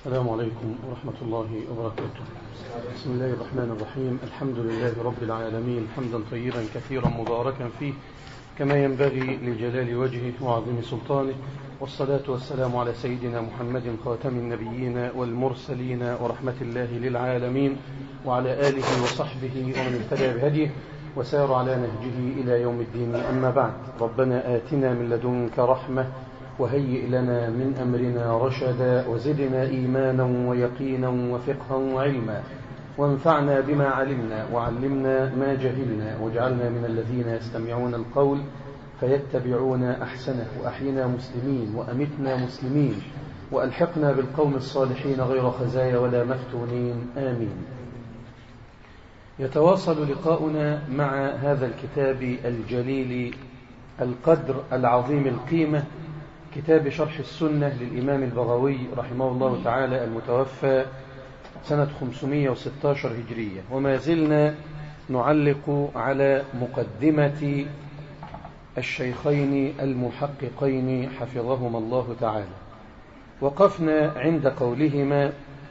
السلام عليكم ورحمة الله وبركاته بسم الله الرحمن الرحيم الحمد لله رب العالمين حمدا طيبا كثيرا مباركا فيه كما ينبغي لجلال وجهه وعظيم سلطانه والصلاة والسلام على سيدنا محمد خاتم النبيين والمرسلين ورحمة الله للعالمين وعلى آله وصحبه ومن اهتدى بهديه وسار على نهجه إلى يوم الدين أما بعد ربنا آتنا من لدنك رحمة وهيئ لنا من أمرنا رشدا وزدنا إيمانا ويقينا وفقها وعلما وانفعنا بما علمنا وعلمنا ما جهلنا واجعلنا من الذين يستمعون القول فيتبعون أحسنه وأحينا مسلمين وأمتنا مسلمين وألحقنا بالقوم الصالحين غير خزايا ولا مفتونين آمين يتواصل لقاؤنا مع هذا الكتاب الجليل القدر العظيم القيمة كتاب شرح السنة للإمام البغوي رحمه الله تعالى المتوفى سنة 516 هجرية وما زلنا نعلق على مقدمة الشيخين المحققين حفظهما الله تعالى وقفنا عند قولهما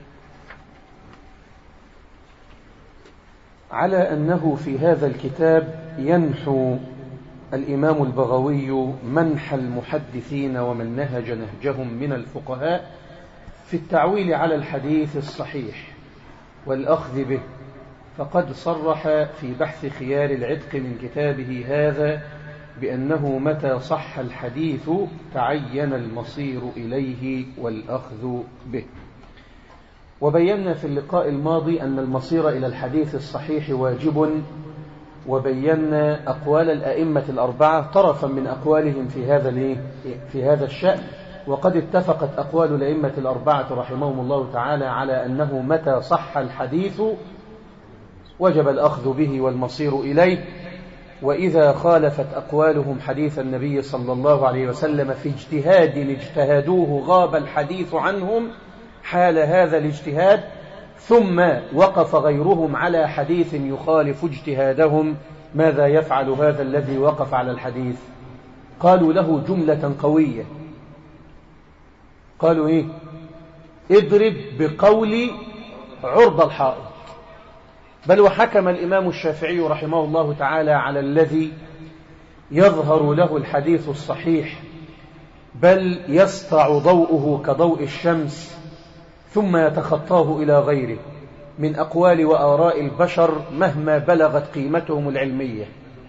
على أنه في هذا الكتاب ينحو الإمام البغوي منح المحدثين ومن نهج نهجهم من الفقهاء في التعويل على الحديث الصحيح والأخذ به فقد صرح في بحث خيار العتق من كتابه هذا بأنه متى صح الحديث تعين المصير إليه والأخذ به وبينا في اللقاء الماضي أن المصير إلى الحديث الصحيح واجب وبينا أقوال الأئمة الأربعة طرفا من أقوالهم في هذا في هذا الشأن وقد اتفقت أقوال الأئمة الأربعة رحمهم الله تعالى على أنه متى صح الحديث وجب الأخذ به والمصير إليه وإذا خالفت أقوالهم حديث النبي صلى الله عليه وسلم في اجتهاد اجتهدوه غاب الحديث عنهم حال هذا الاجتهاد ثم وقف غيرهم على حديث يخالف اجتهادهم ماذا يفعل هذا الذي وقف على الحديث قالوا له جملة قوية قالوا ايه اضرب بقول عرض الحائط بل وحكم الإمام الشافعي رحمه الله تعالى على الذي يظهر له الحديث الصحيح بل يسطع ضوءه كضوء الشمس ثم يتخطاه إلى غيره من أقوال وآراء البشر مهما بلغت قيمتهم العلمية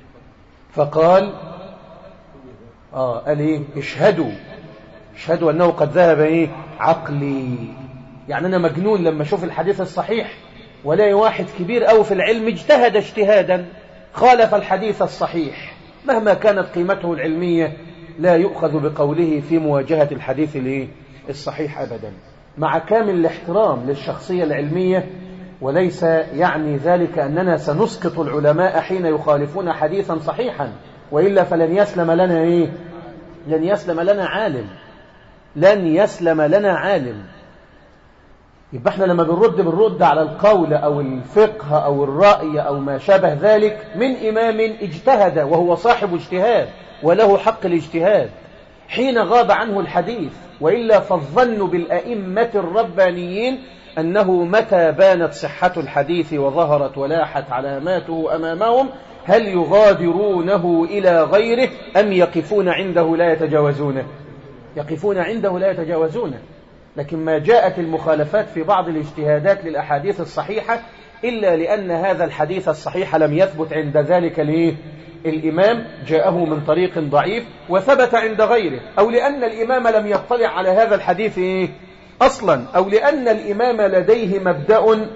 فقال آه قال إيه اشهدوا اشهدوا أنه قد ذهب إيه عقلي يعني أنا مجنون لما أشوف الحديث الصحيح ولاقي واحد كبير أو في العلم اجتهد اجتهادا خالف الحديث الصحيح مهما كانت قيمته العلمية لا يؤخذ بقوله في مواجهة الحديث الصحيح أبدا مع كامل الاحترام للشخصية العلمية وليس يعني ذلك أننا سنسقط العلماء حين يخالفون حديثا صحيحا وإلا فلن يسلم لنا إيه؟ لن يسلم لنا عالم لن يسلم لنا عالم يبقى احنا لما بنرد بنرد على القول أو الفقه أو الرأي أو ما شابه ذلك من إمام اجتهد وهو صاحب اجتهاد وله حق الاجتهاد حين غاب عنه الحديث وإلا فالظن بالأئمة الربانيين أنه متى بانت صحة الحديث وظهرت ولاحت علاماته أمامهم هل يغادرونه إلى غيره أم يقفون عنده لا يتجاوزونه يقفون عنده لا يتجاوزونه لكن ما جاءت المخالفات في بعض الاجتهادات للأحاديث الصحيحة إلا لأن هذا الحديث الصحيح لم يثبت عند ذلك ليه الإمام جاءه من طريق ضعيف وثبت عند غيره أو لأن الإمام لم يطلع على هذا الحديث إيه؟ أصلا أو لأن الإمام لديه مبدأ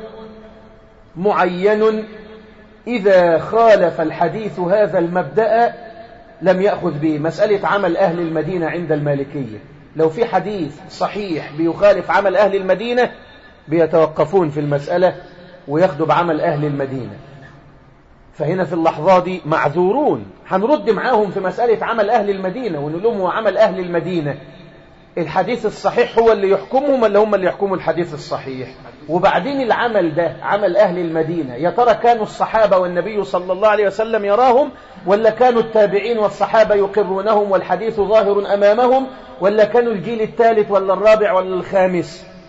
معين إذا خالف الحديث هذا المبدأ لم يأخذ به مسألة عمل أهل المدينة عند المالكية لو في حديث صحيح بيخالف عمل أهل المدينة بيتوقفون في المسألة وياخدوا بعمل أهل المدينة فهنا في اللحظة دي معذورون هنرد معاهم في مسألة عمل أهل المدينة ونقول لهم هو عمل أهل المدينة الحديث الصحيح هو اللي يحكمهم ولا هم اللي يحكموا الحديث الصحيح وبعدين العمل ده عمل أهل المدينة يا ترى كانوا الصحابة والنبي صلى الله عليه وسلم يراهم ولا كانوا التابعين والصحابة يقرونهم والحديث ظاهر أمامهم ولا كانوا الجيل الثالث ولا الرابع ولا الخامس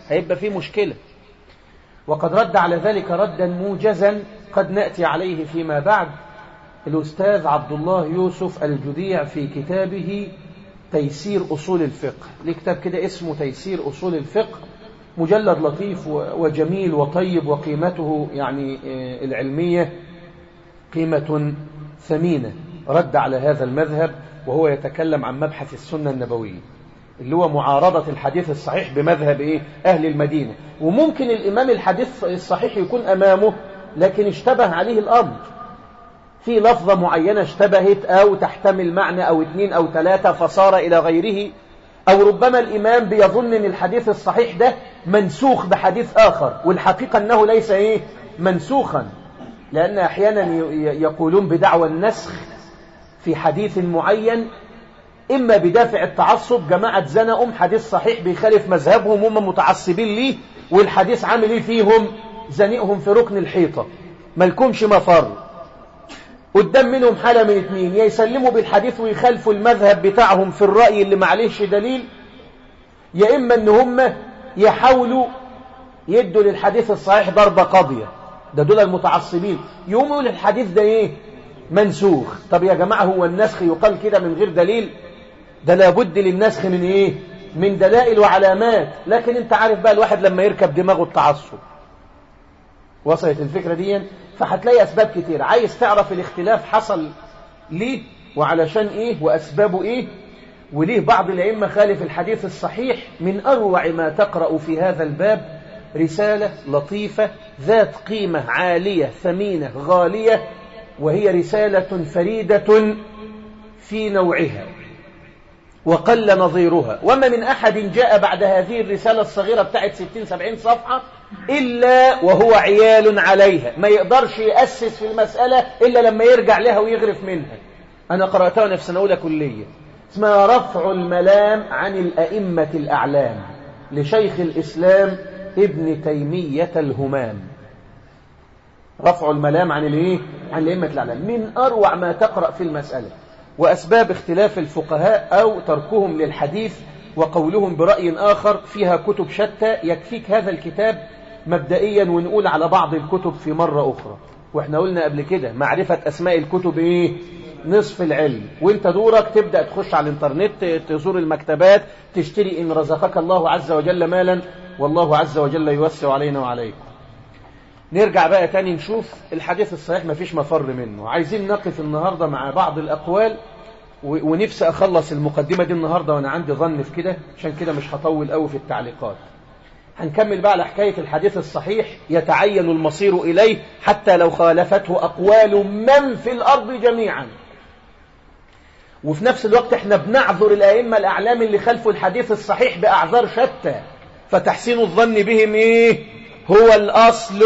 هيبقى فيه مشكلة وقد رد على ذلك ردا موجزا قد نأتي عليه فيما بعد الأستاذ عبد الله يوسف الجديع في كتابه تيسير أصول الفقه لكتاب كده اسمه تيسير أصول الفقه مجلد لطيف وجميل وطيب وقيمته يعني العلمية قيمة ثمينة رد على هذا المذهب وهو يتكلم عن مبحث السنة النبوية اللي هو معارضة الحديث الصحيح بمذهب إيه؟ أهل المدينة وممكن الإمام الحديث الصحيح يكون أمامه لكن اشتبه عليه الأمر في لفظة معينة اشتبهت أو تحتمل معنى أو اثنين أو ثلاثة فصار إلى غيره أو ربما الإمام بيظن أن الحديث الصحيح ده منسوخ بحديث آخر والحقيقة أنه ليس إيه منسوخا لأن أحيانا يقولون بدعوى النسخ في حديث معين إما بدافع التعصب جماعة زنقهم حديث صحيح بيخالف مذهبهم هم متعصبين ليه والحديث عامل ايه فيهم زنقهم في ركن الحيطة ملكمش مفر قدام منهم حالة من اتنين يا يسلموا بالحديث ويخالفوا المذهب بتاعهم في الرأي اللي معليش دليل يا إما ان هم يحاولوا يدوا للحديث الصحيح ضربة قاضية ده دول المتعصبين يقوموا الحديث ده ايه منسوخ طب يا جماعة هو النسخ يقال كده من غير دليل ده لابد للنسخ من ايه من دلائل وعلامات لكن انت عارف بقى الواحد لما يركب دماغه التعصب وصلت الفكرة دي فهتلاقي أسباب كتير عايز تعرف الاختلاف حصل ليه وعلشان إيه وأسبابه إيه وليه بعض الأئمة خالف الحديث الصحيح من أروع ما تقرأ في هذا الباب رسالة لطيفة ذات قيمة عالية ثمينة غالية وهي رسالة فريدة في نوعها وقل نظيرها وما من أحد جاء بعد هذه الرسالة الصغيرة بتاعت 60-70 صفحة إلا وهو عيال عليها ما يقدرش يأسس في المسألة إلا لما يرجع لها ويغرف منها أنا قرأتها في سنة أولى كلية اسمها رفع الملام عن الأئمة الأعلام لشيخ الإسلام ابن تيمية الهمام رفع الملام عن الايه عن الأئمة الأعلام من أروع ما تقرأ في المسألة وأسباب اختلاف الفقهاء أو تركهم للحديث وقولهم برأي آخر فيها كتب شتى يكفيك هذا الكتاب مبدئيا ونقول على بعض الكتب في مرة أخرى وإحنا قلنا قبل كده معرفة أسماء الكتب إيه نصف العلم وانت دورك تبدأ تخش على الانترنت تزور المكتبات تشتري إن رزقك الله عز وجل مالا والله عز وجل يوسع علينا وعليكم نرجع بقى تاني نشوف الحديث الصحيح مفيش مفر منه عايزين نقف النهاردة مع بعض الأقوال ونفسي أخلص المقدمة دي النهاردة وأنا عندي ظن في كده عشان كده مش هطول قوي في التعليقات هنكمل بقى على حكاية الحديث الصحيح يتعين المصير إليه حتى لو خالفته أقوال من في الأرض جميعا وفي نفس الوقت احنا بنعذر الأئمة الأعلام اللي خلفوا الحديث الصحيح بأعذار شتى فتحسين الظن بهم إيه هو الأصل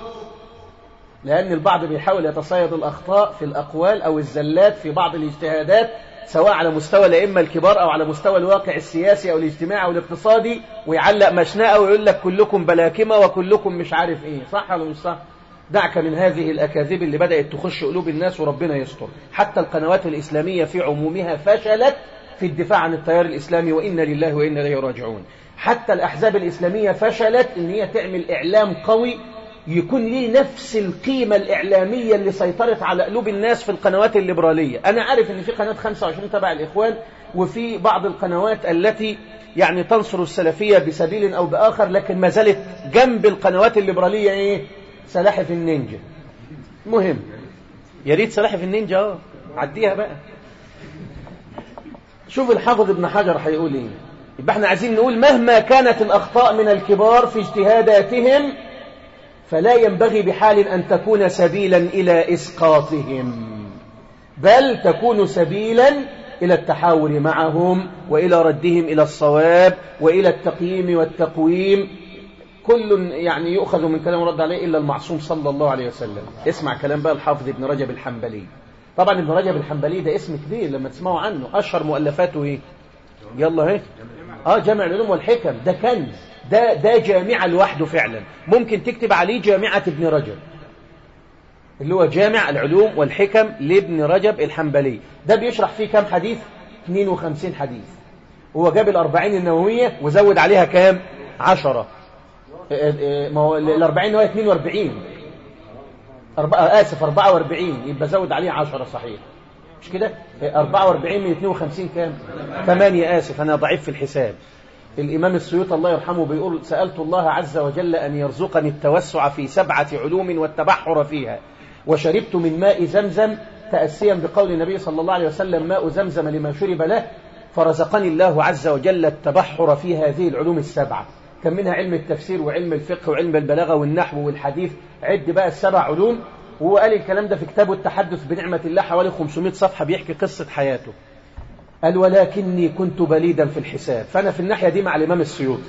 لأن البعض بيحاول يتصيد الأخطاء في الأقوال أو الزلات في بعض الاجتهادات سواء على مستوى الأئمة الكبار أو على مستوى الواقع السياسي أو الاجتماعي أو الاقتصادي ويعلق مشنقة ويقول لك كلكم بلاكمة وكلكم مش عارف إيه صح ولا مش صح دعك من هذه الأكاذيب اللي بدأت تخش قلوب الناس وربنا يستر حتى القنوات الإسلامية في عمومها فشلت في الدفاع عن التيار الإسلامي وإنا لله وإنا إليه راجعون حتى الأحزاب الإسلامية فشلت إن هي تعمل إعلام قوي يكون ليه نفس القيمة الإعلامية اللي سيطرت على قلوب الناس في القنوات الليبرالية أنا عارف إن في قناة 25 تبع الإخوان وفي بعض القنوات التي يعني تنصر السلفية بسبيل أو بآخر لكن ما زالت جنب القنوات الليبرالية إيه سلاحف النينجا مهم يا ريت سلاحف النينجا اه عديها بقى شوف الحافظ ابن حجر هيقول ايه يبقى احنا عايزين نقول مهما كانت الأخطاء من الكبار في اجتهاداتهم فلا ينبغي بحال أن تكون سبيلا إلى إسقاطهم بل تكون سبيلا إلى التحاور معهم وإلى ردهم إلى الصواب وإلى التقييم والتقويم كل يعني يؤخذ من كلام رد عليه إلا المعصوم صلى الله عليه وسلم اسمع كلام بقى الحافظ ابن رجب الحنبلي طبعا ابن رجب الحنبلي ده اسم كبير لما تسمعوا عنه أشهر مؤلفاته إيه يلا اهي اه جامع العلوم والحكم ده كنز ده ده جامعة لوحده فعلا ممكن تكتب عليه جامعة ابن رجب اللي هو جامع العلوم والحكم لابن رجب الحنبلي ده بيشرح فيه كام حديث 52 حديث هو جاب الأربعين النووية وزود عليها كام عشرة ما هو ال 40 هو 42 أربعة آسف 44 يبقى زود عليه 10 صحيح مش كده 44 من 52 كام 8 آسف أنا ضعيف في الحساب الإمام السيوط الله يرحمه بيقول سألت الله عز وجل أن يرزقني التوسع في سبعة علوم والتبحر فيها وشربت من ماء زمزم تأسيا بقول النبي صلى الله عليه وسلم ماء زمزم لما شرب له فرزقني الله عز وجل التبحر في هذه العلوم السبعة كان منها علم التفسير وعلم الفقه وعلم البلاغة والنحو والحديث عد بقى السبع علوم وهو قال الكلام ده في كتابه التحدث بنعمة الله حوالي 500 صفحة بيحكي قصة حياته قال ولكني كنت بليدا في الحساب فأنا في الناحية دي مع الإمام السيوطي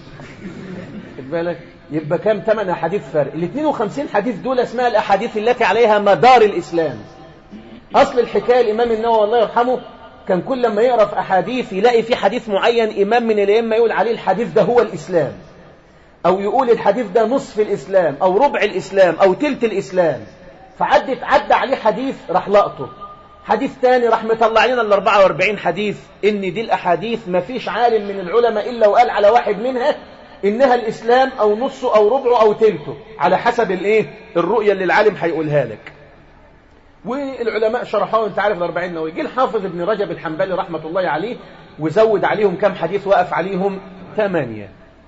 خد بالك يبقى كام ثمان أحاديث فرق ال 52 حديث دول اسمها الأحاديث التي عليها مدار الإسلام أصل الحكاية الإمام النووي الله يرحمه كان كل لما يقرأ في أحاديث يلاقي في حديث معين إمام من الأئمة يقول عليه الحديث ده هو الإسلام أو يقول الحديث ده نصف الإسلام أو ربع الإسلام أو تلت الإسلام فعدت عدى عليه حديث راح لقطه حديث تاني راح مطلع لنا ال 44 حديث ان دي الاحاديث ما فيش عالم من العلماء الا وقال على واحد منها انها الاسلام او نصه او ربعه او تلته على حسب الايه الرؤيه اللي العالم هيقولها لك والعلماء شرحوها انت عارف ال 40 نووي جه الحافظ ابن رجب الحنبلي رحمه الله عليه وزود عليهم كم حديث وقف عليهم ثمانيه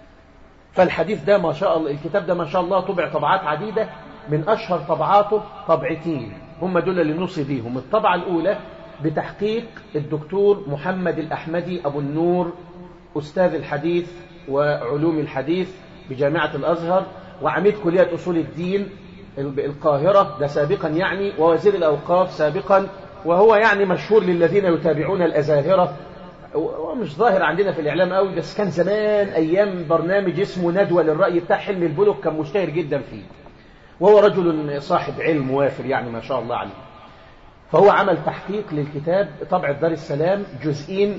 فالحديث ده ما شاء الله الكتاب ده ما شاء الله طبع طبعات عديده من اشهر طبعاته طبعتين هم دول اللي نوصي بيهم الطبعة الأولى بتحقيق الدكتور محمد الأحمدي أبو النور أستاذ الحديث وعلوم الحديث بجامعة الأزهر وعميد كلية أصول الدين القاهرة ده سابقا يعني ووزير الأوقاف سابقا وهو يعني مشهور للذين يتابعون الأزاهرة ومش ظاهر عندنا في الإعلام قوي بس كان زمان أيام برنامج اسمه ندوة للرأي بتاع حلم البلوك كان مشتهر جدا فيه وهو رجل صاحب علم وافر يعني ما شاء الله عليه فهو عمل تحقيق للكتاب طبع دار السلام جزئين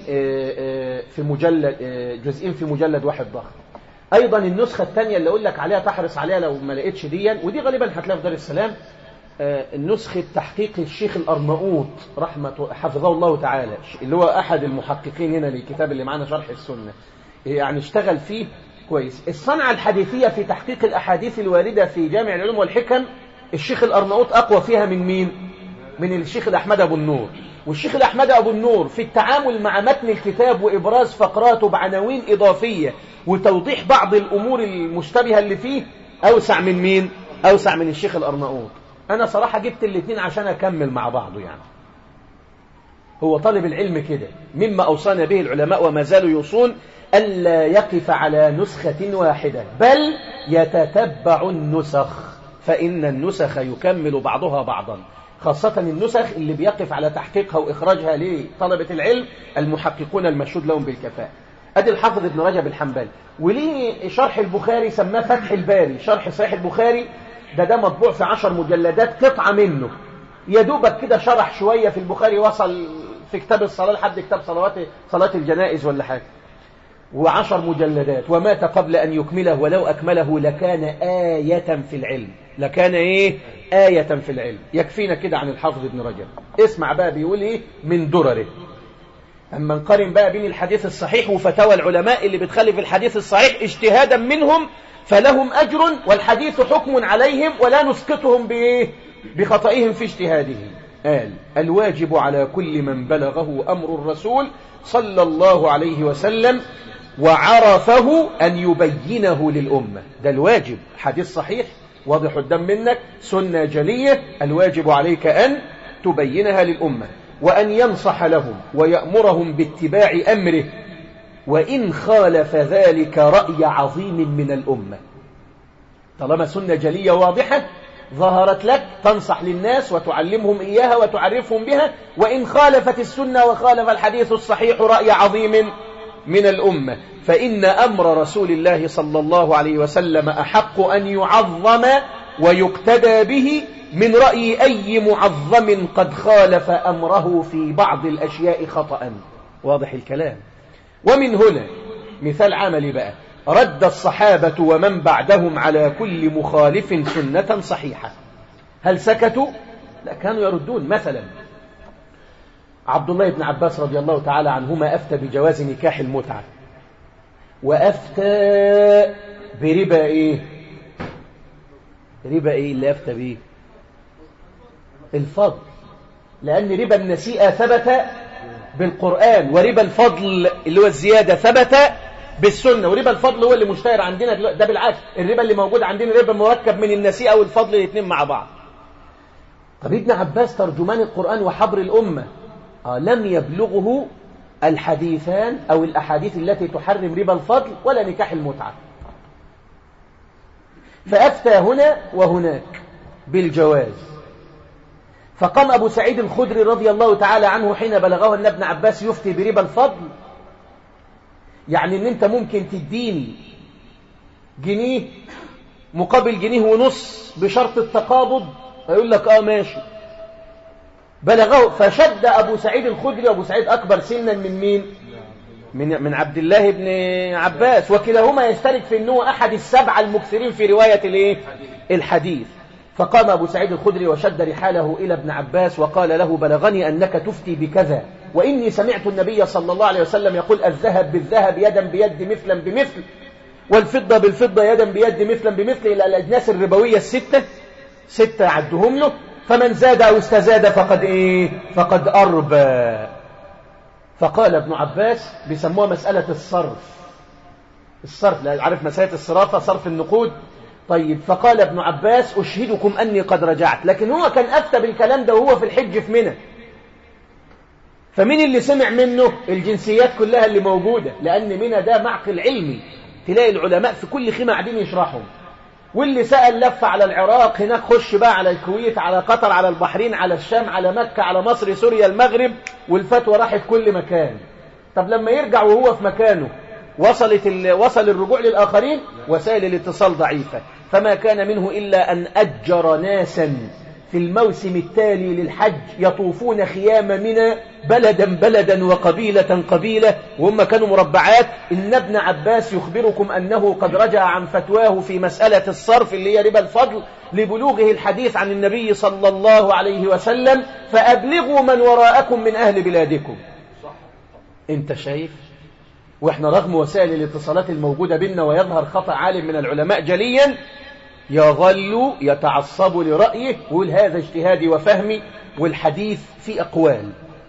في مجلد جزئين في مجلد واحد ضخم ايضا النسخه الثانيه اللي اقول لك عليها تحرص عليها لو ما لقيتش ديا ودي غالبا هتلاقيها في دار السلام نسخه تحقيق الشيخ الارناؤوط رحمه حفظه الله تعالى اللي هو احد المحققين هنا للكتاب اللي معانا شرح السنه يعني اشتغل فيه كويس الصنعة الحديثية في تحقيق الأحاديث الواردة في جامع العلوم والحكم الشيخ الأرناؤوط أقوى فيها من مين؟ من الشيخ الأحمد أبو النور والشيخ الأحمد أبو النور في التعامل مع متن الكتاب وإبراز فقراته بعناوين إضافية وتوضيح بعض الأمور المشتبهة اللي فيه أوسع من مين؟ أوسع من الشيخ الأرناؤوط أنا صراحة جبت الاثنين عشان أكمل مع بعضه يعني هو طالب العلم كده مما أوصانا به العلماء وما زالوا يوصون ألا يقف على نسخة واحدة بل يتتبع النسخ فإن النسخ يكمل بعضها بعضا خاصة النسخ اللي بيقف على تحقيقها وإخراجها لطلبة العلم المحققون المشهود لهم بالكفاءة أدي الحافظ ابن رجب الحنبلي وليه شرح البخاري سماه فتح الباري شرح صحيح البخاري ده ده مطبوع في عشر مجلدات قطعة منه يا دوبك كده شرح شوية في البخاري وصل في كتاب الصلاة لحد كتاب صلوات صلاة الجنائز ولا حاجة وعشر مجلدات ومات قبل أن يكمله ولو أكمله لكان آية في العلم لكان إيه آية في العلم يكفينا كده عن الحافظ ابن رجب اسمع بقى بيقول إيه من درره أما نقارن بقى بين الحديث الصحيح وفتاوى العلماء اللي بتخلف الحديث الصحيح اجتهادا منهم فلهم أجر والحديث حكم عليهم ولا نسقطهم بإيه بخطئهم في اجتهادهم قال الواجب على كل من بلغه أمر الرسول صلى الله عليه وسلم وعرفه أن يبينه للأمة ده الواجب حديث صحيح واضح قدام منك سنة جلية الواجب عليك أن تبينها للأمة وأن ينصح لهم ويأمرهم باتباع أمره وإن خالف ذلك رأي عظيم من الأمة طالما سنة جلية واضحة ظهرت لك تنصح للناس وتعلمهم إياها وتعرفهم بها وإن خالفت السنة وخالف الحديث الصحيح رأي عظيم من الأمة فإن أمر رسول الله صلى الله عليه وسلم أحق أن يعظم ويقتدى به من رأي أي معظم قد خالف أمره في بعض الأشياء خطأ واضح الكلام ومن هنا مثال عملي بقى رد الصحابة ومن بعدهم على كل مخالف سنة صحيحة هل سكتوا؟ لا كانوا يردون مثلا عبد الله بن عباس رضي الله تعالى عنهما أفتى بجواز نكاح المتعة وأفتى بربا إيه؟ ربا ايه اللي افتى بيه الفضل لان ربا النسيئة ثبت بالقرآن وربا الفضل اللي هو الزيادة ثبت بالسنة وربا الفضل هو اللي مشتهر عندنا دلوقتي ده بالعكس الربا اللي موجود عندنا ربا مركب من النسيئة والفضل الاثنين مع بعض طب ابن عباس ترجمان القرآن وحبر الأمة آه لم يبلغه الحديثان أو الأحاديث التي تحرم ربا الفضل ولا نكاح المتعة فأفتى هنا وهناك بالجواز فقام أبو سعيد الخدري رضي الله تعالى عنه حين بلغه أن ابن عباس يفتي بربا الفضل يعني أن أنت ممكن تديني جنيه مقابل جنيه ونص بشرط التقابض فيقول لك آه ماشي بلغه فشد أبو سعيد الخدري وأبو سعيد أكبر سنا من مين من من عبد الله بن عباس وكلاهما يشترك في أنه أحد السبعة المكثرين في رواية الايه الحديث فقام أبو سعيد الخدري وشد رحاله إلى ابن عباس وقال له بلغني أنك تفتي بكذا وإني سمعت النبي صلى الله عليه وسلم يقول الذهب بالذهب يدا بيد مثلا بمثل والفضة بالفضة يدا بيد مثلا بمثل إلى الأجناس الربوية الستة ستة عدهم له فمن زاد أو استزاد فقد إيه فقد أربى فقال ابن عباس بيسموها مسألة الصرف الصرف لا عارف مسألة الصرافة صرف النقود طيب فقال ابن عباس أشهدكم أني قد رجعت لكن هو كان أفتى بالكلام ده وهو في الحج في منى فمين اللي سمع منه الجنسيات كلها اللي موجودة لأن منى ده معقل علمي تلاقي العلماء في كل خيمة قاعدين يشرحهم واللي سأل لف على العراق هناك خش بقى على الكويت على قطر على البحرين على الشام على مكة على مصر سوريا المغرب والفتوى راحت كل مكان طب لما يرجع وهو في مكانه وصلت وصل الرجوع للآخرين وسائل الاتصال ضعيفة فما كان منه إلا أن أجر ناسا في الموسم التالي للحج يطوفون خيام منى بلدا بلدا وقبيلة قبيلة وهم كانوا مربعات إن ابن عباس يخبركم أنه قد رجع عن فتواه في مسألة الصرف اللي هي ربا الفضل لبلوغه الحديث عن النبي صلى الله عليه وسلم فأبلغوا من وراءكم من أهل بلادكم انت شايف واحنا رغم وسائل الاتصالات الموجودة بيننا ويظهر خطأ عالم من العلماء جليا يظل يتعصب لرأيه ويقول هذا اجتهادي وفهمي والحديث في أقوال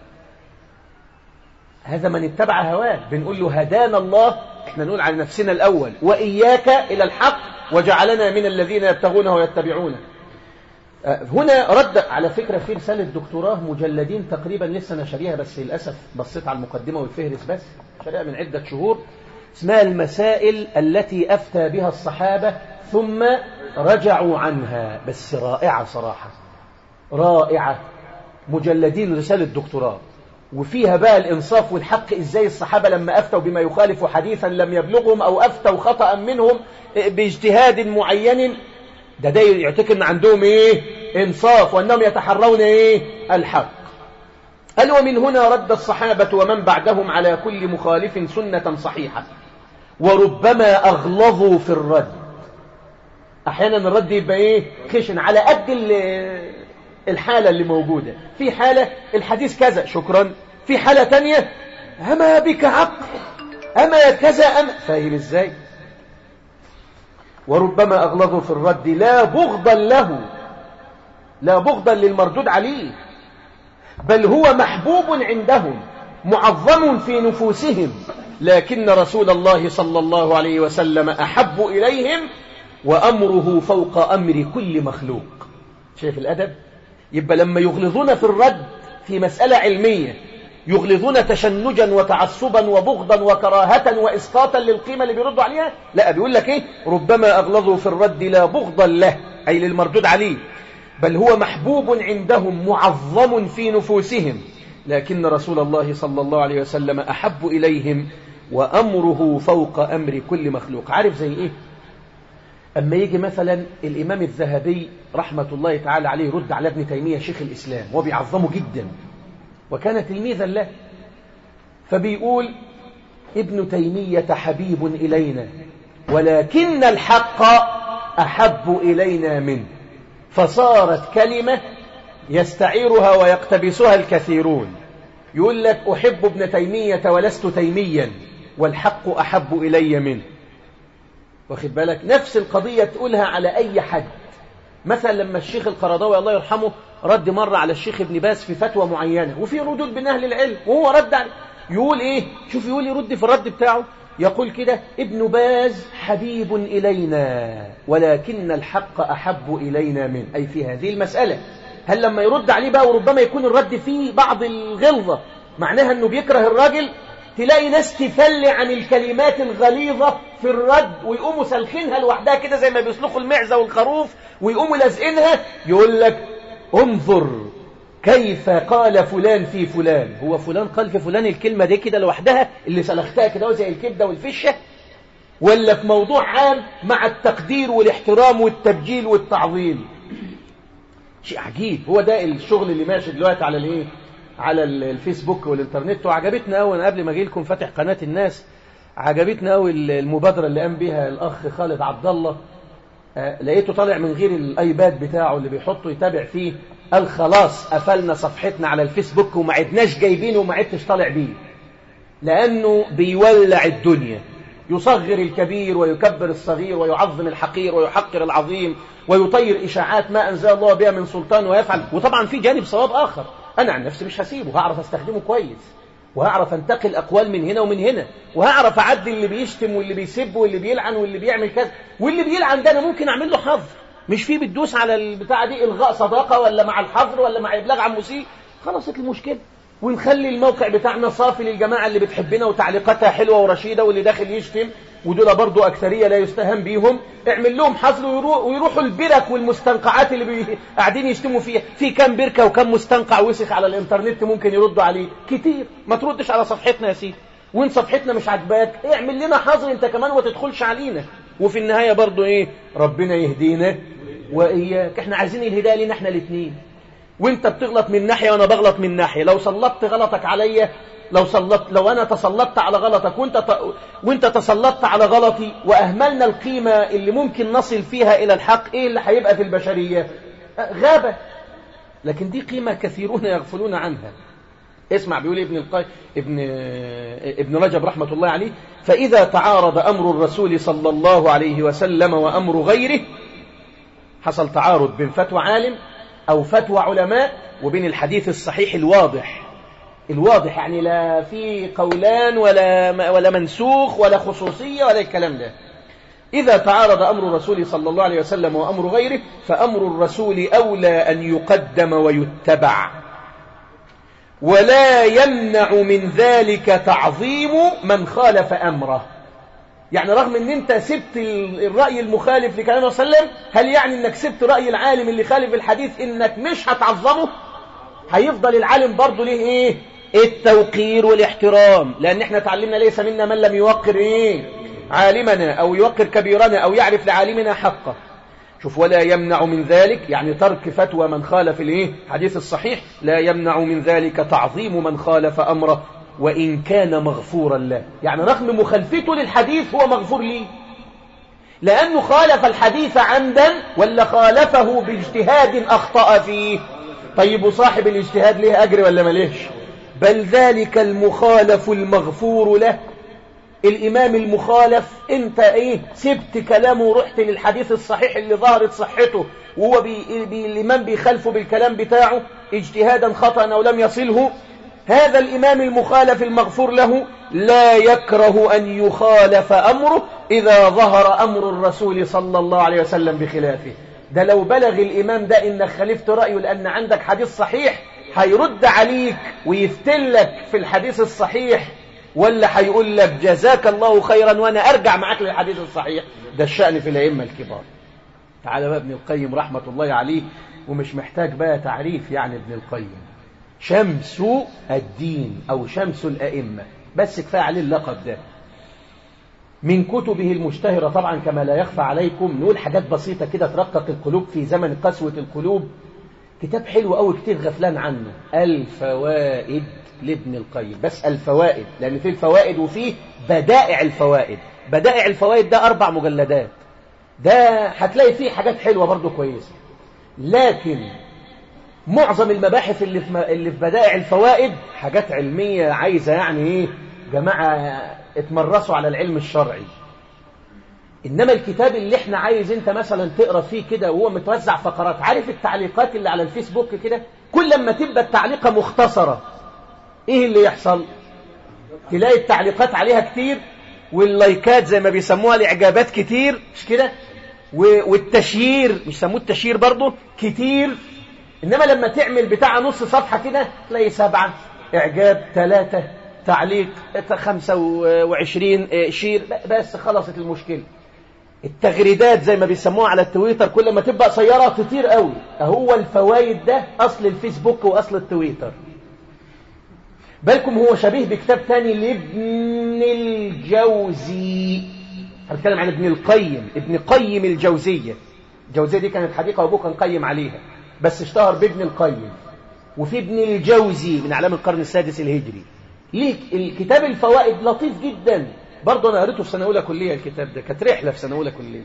هذا من اتبع هواه بنقول له هدانا الله احنا نقول على نفسنا الأول وإياك إلى الحق وجعلنا من الذين يبتغونه ويتبعونه هنا رد على فكرة في رسالة دكتوراه مجلدين تقريبا لسه أنا شاريها بس للأسف بصيت على المقدمة والفهرس بس شاريها من عدة شهور اسمها المسائل التي أفتى بها الصحابة ثم رجعوا عنها بس رائعة صراحة رائعة مجلدين رسالة دكتوراه وفيها بقى الإنصاف والحق إزاي الصحابة لما أفتوا بما يخالف حديثا لم يبلغهم أو أفتوا خطأ منهم باجتهاد معين ده ده يعتقد ان عندهم ايه انصاف وانهم يتحرون ايه الحق قال ومن هنا رد الصحابة ومن بعدهم على كل مخالف سنة صحيحة وربما أغلظوا في الرد أحيانا الرد يبقى إيه خشن على قد الحالة اللي موجودة في حالة الحديث كذا شكرا في حالة تانية أما بك عقل أما كذا أما فاهم إزاي وربما أغلظوا في الرد لا بغضا له لا بغضا للمردود عليه بل هو محبوب عندهم معظم في نفوسهم لكن رسول الله صلى الله عليه وسلم أحب إليهم وأمره فوق أمر كل مخلوق شايف الأدب يبقى لما يغلظون في الرد في مسألة علمية يغلظون تشنجا وتعصبا وبغضا وكراهة وإسقاطا للقيمة اللي بيردوا عليها لا بيقول لك إيه ربما أغلظوا في الرد لا بغضا له أي للمردود عليه بل هو محبوب عندهم معظم في نفوسهم لكن رسول الله صلى الله عليه وسلم أحب إليهم وأمره فوق أمر كل مخلوق عارف زي إيه أما يجي مثلا الإمام الذهبي رحمة الله تعالى عليه رد على ابن تيمية شيخ الإسلام وبيعظمه جدا وكان تلميذا له فبيقول ابن تيمية حبيب إلينا ولكن الحق أحب إلينا منه فصارت كلمة يستعيرها ويقتبسها الكثيرون يقول لك أحب ابن تيمية ولست تيميا والحق أحب إلي منه واخد بالك نفس القضية تقولها على أي حد مثلا لما الشيخ القرضاوي الله يرحمه رد مرة على الشيخ ابن باز في فتوى معينة وفي ردود بين أهل العلم وهو رد عليه يقول إيه شوف يقول يرد في الرد بتاعه يقول كده ابن باز حبيب إلينا ولكن الحق أحب إلينا منه أي في هذه المسألة هل لما يرد عليه بقى وربما يكون الرد فيه بعض الغلظة معناها أنه بيكره الراجل تلاقي ناس تفل عن الكلمات الغليظة في الرد ويقوموا سلخينها لوحدها كده زي ما بيسلخوا المعزة والخروف ويقوموا لازقينها يقول لك انظر كيف قال فلان في فلان هو فلان قال في فلان الكلمة دي كده لوحدها اللي سلختها كده زي الكبدة والفشة ولا في موضوع عام مع التقدير والاحترام والتبجيل والتعظيم شيء عجيب هو ده الشغل اللي ماشي دلوقتي على الايه على الفيسبوك والانترنت وعجبتنا قوي انا قبل ما اجي لكم فاتح قناه الناس عجبتنا قوي المبادره اللي قام بها الاخ خالد عبد الله آه لقيته طالع من غير الايباد بتاعه اللي بيحطه يتابع فيه قال خلاص قفلنا صفحتنا على الفيسبوك وما عدناش جايبينه وما عدتش طالع بيه لانه بيولع الدنيا يصغر الكبير ويكبر الصغير ويعظم الحقير ويحقر العظيم ويطير إشاعات ما أنزل الله بها من سلطان ويفعل وطبعا في جانب صواب آخر أنا عن نفسي مش هسيبه هعرف أستخدمه كويس وهعرف أنتقل أقوال من هنا ومن هنا وهعرف أعدي اللي بيشتم واللي بيسب واللي بيلعن واللي بيعمل كذا واللي بيلعن ده أنا ممكن أعمل له حظر مش فيه بتدوس على البتاعة دي إلغاء صداقة ولا مع الحظر ولا مع إبلاغ عن مسيء خلصت المشكلة ونخلي الموقع بتاعنا صافي للجماعة اللي بتحبنا وتعليقاتها حلوة ورشيدة واللي داخل يشتم ودول برضو أكثرية لا يستهان بيهم اعمل لهم حظر ويروحوا البرك والمستنقعات اللي بي... قاعدين يشتموا فيها في كم بركة وكم مستنقع وسخ على الانترنت ممكن يردوا عليه كتير ما تردش على صفحتنا يا سيدي وين صفحتنا مش عاجباك اعمل لنا حظر انت كمان وما تدخلش علينا وفي النهاية برضو ايه ربنا يهدينا وإياك احنا عايزين الهداية لنا احنا الاثنين وانت بتغلط من ناحية وانا بغلط من ناحية لو سلطت غلطك عليا لو سلطت لو انا تسلطت على غلطك وانت ت... وانت تسلطت على غلطي واهملنا القيمة اللي ممكن نصل فيها الى الحق ايه اللي هيبقى في البشرية غابة لكن دي قيمة كثيرون يغفلون عنها اسمع بيقول ابن القي... ابن ابن رجب رحمة الله عليه فإذا تعارض أمر الرسول صلى الله عليه وسلم وأمر غيره حصل تعارض بين فتوى عالم أو فتوى علماء وبين الحديث الصحيح الواضح الواضح يعني لا في قولان ولا ولا منسوخ ولا خصوصية ولا الكلام ده إذا تعارض أمر الرسول صلى الله عليه وسلم وأمر غيره فأمر الرسول أولى أن يقدم ويتبع ولا يمنع من ذلك تعظيم من خالف أمره يعني رغم ان انت سبت الرأي المخالف لكلامه صلى الله عليه وسلم هل يعني انك سبت رأي العالم اللي خالف الحديث انك مش هتعظمه هيفضل العالم برضه ليه ايه التوقير والاحترام لان احنا تعلمنا ليس منا من لم يوقر ايه عالمنا او يوقر كبيرنا او يعرف لعالمنا حقه شوف ولا يمنع من ذلك يعني ترك فتوى من خالف الايه حديث الصحيح لا يمنع من ذلك تعظيم من خالف امره وإن كان مغفورا له يعني رغم مخالفته للحديث هو مغفور ليه لأنه خالف الحديث عمدا ولا خالفه باجتهاد أخطأ فيه طيب وصاحب الاجتهاد ليه أجر ولا مليش بل ذلك المخالف المغفور له الإمام المخالف أنت إيه سبت كلامه ورحت للحديث الصحيح اللي ظهرت صحته وهو بي بي الإمام بيخالفه بالكلام بتاعه اجتهادا خطأ أو لم يصله هذا الإمام المخالف المغفور له لا يكره أن يخالف أمره إذا ظهر أمر الرسول صلى الله عليه وسلم بخلافه ده لو بلغ الإمام ده إنك خالفت رأيه لأن عندك حديث صحيح هيرد عليك ويفتلك في الحديث الصحيح ولا هيقول لك جزاك الله خيرا وأنا أرجع معك للحديث الصحيح ده الشأن في الأئمة الكبار تعالى بقى ابن القيم رحمة الله عليه ومش محتاج بقى تعريف يعني ابن القيم شمس الدين أو شمس الأئمة بس كفاية عليه اللقب ده من كتبه المشتهرة طبعا كما لا يخفى عليكم نقول حاجات بسيطة كده ترقق القلوب في زمن قسوة القلوب كتاب حلو قوي كتير غفلان عنه الفوائد لابن القيم بس الفوائد لأن فيه الفوائد وفيه بدائع الفوائد بدائع الفوائد ده أربع مجلدات ده هتلاقي فيه حاجات حلوة برضو كويسة لكن معظم المباحث اللي في اللي في بدائع الفوائد حاجات علمية عايزة يعني ايه جماعة اتمرسوا على العلم الشرعي إنما الكتاب اللي احنا عايز انت مثلا تقرأ فيه كده وهو متوزع فقرات عارف التعليقات اللي على الفيسبوك كده كل لما تبقى التعليقة مختصرة ايه اللي يحصل تلاقي التعليقات عليها كتير واللايكات زي ما بيسموها الاعجابات كتير مش كده والتشيير مش سموه التشيير برضه كتير انما لما تعمل بتاع نص صفحة كده تلاقي سبعة اعجاب ثلاثة تعليق خمسة وعشرين شير بس خلصت المشكلة التغريدات زي ما بيسموها على التويتر كل ما تبقى قصيرة تطير قوي هو الفوائد ده أصل الفيسبوك وأصل التويتر بالكم هو شبيه بكتاب تاني لابن الجوزي هنتكلم عن ابن القيم ابن قيم الجوزية الجوزية دي كانت حديقة وابوه كان قيم عليها بس اشتهر بابن القيم وفي ابن الجوزي من أعلام القرن السادس الهجري ليه الكتاب الفوائد لطيف جدا برضه أنا قريته في سنة أولى كلية الكتاب ده كانت رحلة في سنة أولى كلية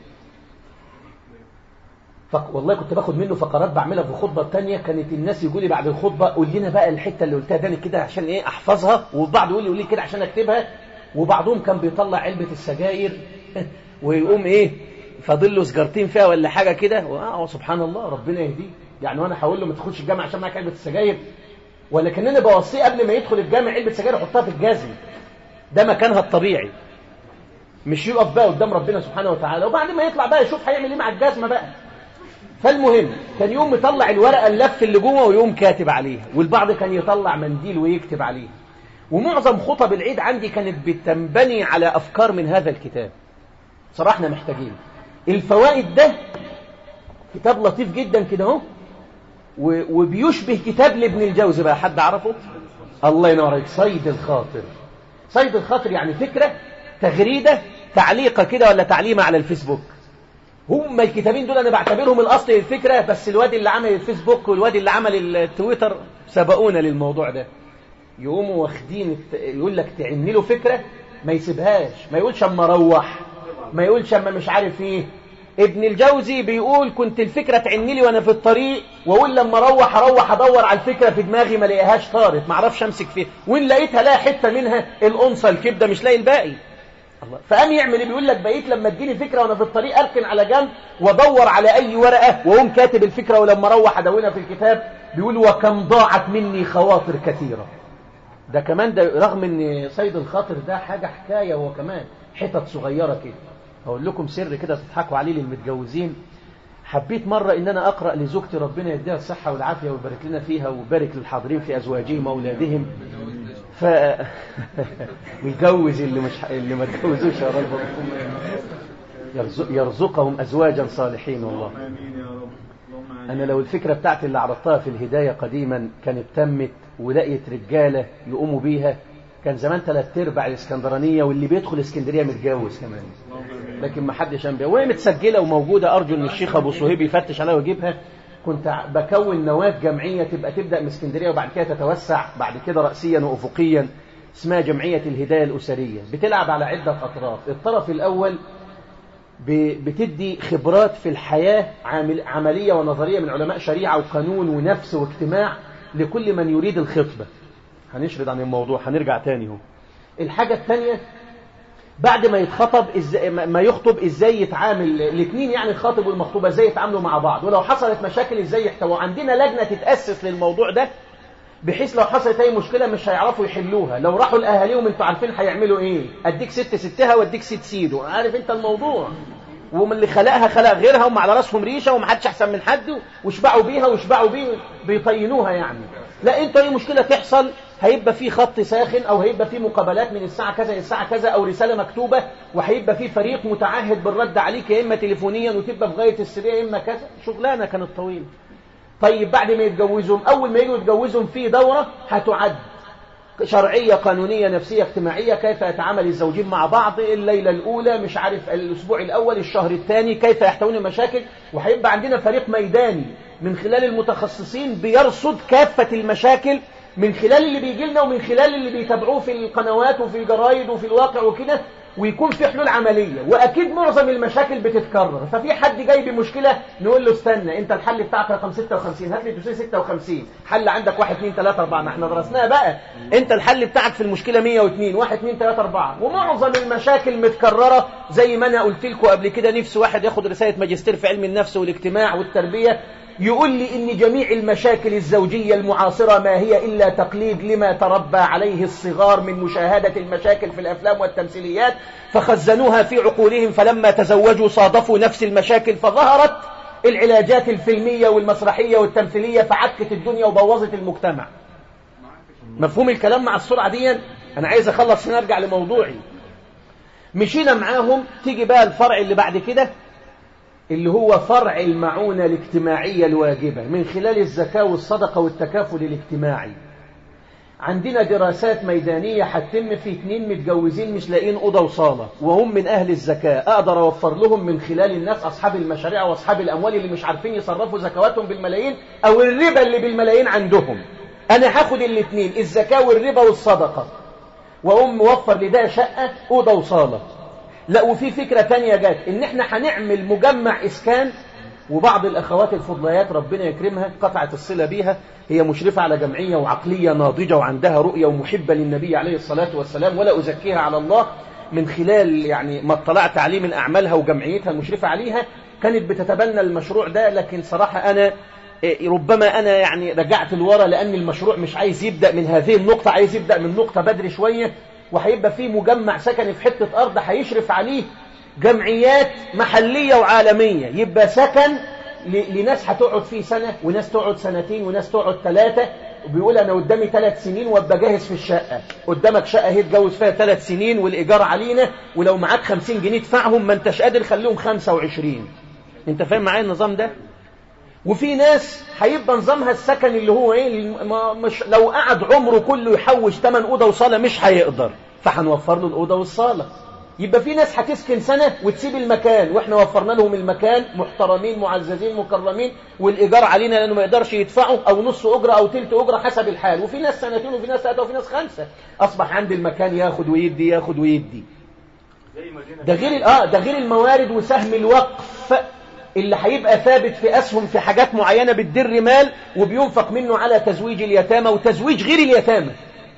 فق... والله كنت باخد منه فقرات بعملها في خطبة تانية كانت الناس يقولي بعد الخطبة قول لنا بقى الحتة اللي قلتها داني كده عشان ايه احفظها وبعض يقول لي قول لي كده عشان اكتبها وبعضهم كان بيطلع علبة السجاير ويقوم ايه فاضل له سجارتين فيها ولا حاجة كده سبحان الله ربنا يهديه يعني وانا هقول له ما تدخلش الجامع عشان معاك علبة السجاير ولا كانني بوصيه قبل ما يدخل الجامع علبة سجاير يحطها في الجزم ده مكانها الطبيعي مش يقف بقى قدام ربنا سبحانه وتعالى وبعد ما يطلع بقى يشوف هيعمل ايه مع الجزمه بقى فالمهم كان يوم مطلع الورقه اللف اللي جوه ويوم كاتب عليها والبعض كان يطلع منديل ويكتب عليه ومعظم خطب العيد عندي كانت بتنبني على افكار من هذا الكتاب صراحه احنا محتاجين الفوائد ده كتاب لطيف جدا كده اهو وبيشبه كتاب لابن الجوزي بقى حد عرفه الله ينور عليك صيد الخاطر صيد الخاطر يعني فكره تغريده تعليقه كده ولا تعليمه على الفيسبوك هم الكتابين دول انا بعتبرهم الاصل للفكره بس الواد اللي عمل الفيسبوك والواد اللي عمل التويتر سبقونا للموضوع ده يقوموا واخدين يقول لك تعمل له فكره ما يسيبهاش ما يقولش اما اروح ما يقولش اما مش عارف ايه ابن الجوزي بيقول كنت الفكره تعني لي وانا في الطريق واقول لما اروح اروح ادور على الفكره في دماغي ما الاقيهاش طارت ما اعرفش امسك فيها وان لقيتها لا حته منها الانثى الكبده مش لاقي الباقي الله فقام يعمل ايه بيقول لك بقيت لما تجيني فكره وانا في الطريق اركن على جنب وادور على اي ورقه واقوم كاتب الفكره ولما اروح ادونها في الكتاب بيقول وكم ضاعت مني خواطر كثيره ده كمان ده رغم ان صيد الخاطر ده حاجه حكايه هو كمان حتت صغيره كده هقول لكم سر كده تضحكوا عليه للمتجوزين حبيت مرة إن أنا أقرأ لزوجتي ربنا يديها الصحة والعافية ويبارك لنا فيها ويبارك للحاضرين في أزواجهم وأولادهم ف ويجوز اللي مش اللي ما تجوزوش يا رب يرزق يرزقهم أزواجا صالحين والله أنا لو الفكرة بتاعتي اللي عرضتها في الهداية قديما كانت تمت ولقيت رجالة يقوموا بيها كان زمان ثلاث ارباع الاسكندرانيه واللي بيدخل اسكندريه متجوز كمان لكن ما حدش انبياء وهي متسجله وموجوده ارجو ان الشيخ ابو صهيب يفتش عليها ويجيبها كنت بكون نواه جمعيه تبقى تبدا من اسكندريه وبعد كده تتوسع بعد كده راسيا وافقيا اسمها جمعيه الهدايه الاسريه بتلعب على عده اطراف الطرف الاول بتدي خبرات في الحياه عامل عمليه ونظريه من علماء شريعه وقانون ونفس واجتماع لكل من يريد الخطبه هنشرد عن الموضوع هنرجع تاني هو الحاجة الثانية بعد ما يتخطب إزاي ما يخطب ازاي يتعامل الاثنين يعني الخاطب والمخطوبة ازاي يتعاملوا مع بعض ولو حصلت مشاكل ازاي يحتوى عندنا لجنة تتأسس للموضوع ده بحيث لو حصلت اي مشكلة مش هيعرفوا يحلوها لو راحوا لاهاليهم انتوا عارفين هيعملوا ايه اديك ست ستها واديك ست سيده عارف انت الموضوع ومن اللي خلقها خلق غيرها وهم على راسهم ريشه ومحدش احسن من حد واشبعوا بيها واشبعوا بيه بيطينوها يعني لا انت اي مشكله تحصل هيبقى في خط ساخن او هيبقى في مقابلات من الساعه كذا للساعه كذا او رساله مكتوبه وهيبقى في فريق متعهد بالرد عليك يا اما تليفونيا وتبقى في غايه السريه يا اما كذا شغلانه كانت طويله طيب بعد ما يتجوزهم اول ما يجوا يتجوزهم في دوره هتعد شرعية قانونية نفسية اجتماعية كيف يتعامل الزوجين مع بعض الليلة الأولى مش عارف الأسبوع الأول الشهر الثاني كيف يحتوون المشاكل وهيبقى عندنا فريق ميداني من خلال المتخصصين بيرصد كافة المشاكل من خلال اللي بيجي لنا ومن خلال اللي بيتابعوه في القنوات وفي الجرايد وفي الواقع وكده ويكون في حلول عملية وأكيد معظم المشاكل بتتكرر ففي حد جاي بمشكلة نقول له استنى أنت الحل بتاعك رقم 56 هات لي دوسيه 56 حل عندك 1 2 3 4 ما احنا درسناها بقى أنت الحل بتاعك في المشكلة 102 1 2 3 4 ومعظم المشاكل متكررة زي ما أنا قلت لكم قبل كده نفسي واحد ياخد رسالة ماجستير في علم النفس والاجتماع والتربية يقول لي إن جميع المشاكل الزوجية المعاصرة ما هي إلا تقليد لما تربى عليه الصغار من مشاهدة المشاكل في الأفلام والتمثيليات فخزنوها في عقولهم فلما تزوجوا صادفوا نفس المشاكل فظهرت العلاجات الفيلمية والمسرحية والتمثيلية فعكت الدنيا وبوظت المجتمع مفهوم الكلام مع السرعة دي أنا عايز أخلص هنا أرجع لموضوعي مشينا معاهم تيجي بقى الفرع اللي بعد كده اللي هو فرع المعونة الاجتماعية الواجبة من خلال الزكاة والصدقة والتكافل الاجتماعي عندنا دراسات ميدانية هتتم في اتنين متجوزين مش لاقين أوضة وصالة وهم من أهل الزكاة أقدر أوفر لهم من خلال الناس أصحاب المشاريع وأصحاب الأموال اللي مش عارفين يصرفوا زكواتهم بالملايين أو الربا اللي بالملايين عندهم أنا هاخد الاتنين الزكاة والربا والصدقة وأقوم موفر لده شقة أوضة وصالة لا وفي فكرة تانية جات ان احنا هنعمل مجمع اسكان وبعض الاخوات الفضليات ربنا يكرمها قطعت الصلة بيها هي مشرفة على جمعية وعقلية ناضجة وعندها رؤية ومحبة للنبي عليه الصلاة والسلام ولا أزكيها على الله من خلال يعني ما اطلعت عليه من أعمالها وجمعيتها المشرفة عليها كانت بتتبنى المشروع ده لكن صراحة أنا ربما أنا يعني رجعت لورا لأن المشروع مش عايز يبدأ من هذه النقطة عايز يبدأ من نقطة بدري شوية وهيبقى فيه مجمع سكني في حتة أرض هيشرف عليه جمعيات محلية وعالمية يبقى سكن لناس هتقعد فيه سنة وناس تقعد سنتين وناس تقعد ثلاثة وبيقول أنا قدامي ثلاث سنين وابقى جاهز في الشقة قدامك شقة هي تجوز فيها ثلاث سنين والإيجار علينا ولو معاك خمسين جنيه تدفعهم ما انتش قادر خليهم خمسة وعشرين انت فاهم معايا النظام ده وفي ناس هيبقى نظامها السكن اللي هو ايه مش لو قعد عمره كله يحوش ثمن اوضه وصاله مش هيقدر فهنوفر له الاوضه والصاله يبقى في ناس هتسكن سنه وتسيب المكان واحنا وفرنا لهم المكان محترمين معززين مكرمين والايجار علينا لانه ما يقدرش يدفعوا او نص اجره او ثلث اجره حسب الحال وفي ناس سنتين وفي ناس ثلاثه وفي ناس خمسه اصبح عند المكان ياخد ويدي ياخد ويدي ده غير اه ده غير الموارد وسهم الوقف اللي هيبقى ثابت في أسهم في حاجات معينة بتدر مال وبينفق منه على تزويج اليتامى وتزويج غير اليتامى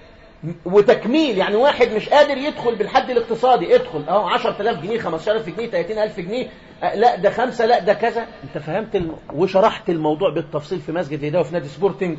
وتكميل يعني واحد مش قادر يدخل بالحد الاقتصادي ادخل اهو 10000 جنيه 15000 جنيه 30000 جنيه لا ده خمسة لا ده كذا انت فهمت الم... وشرحت الموضوع بالتفصيل في مسجد هدا وفي نادي سبورتنج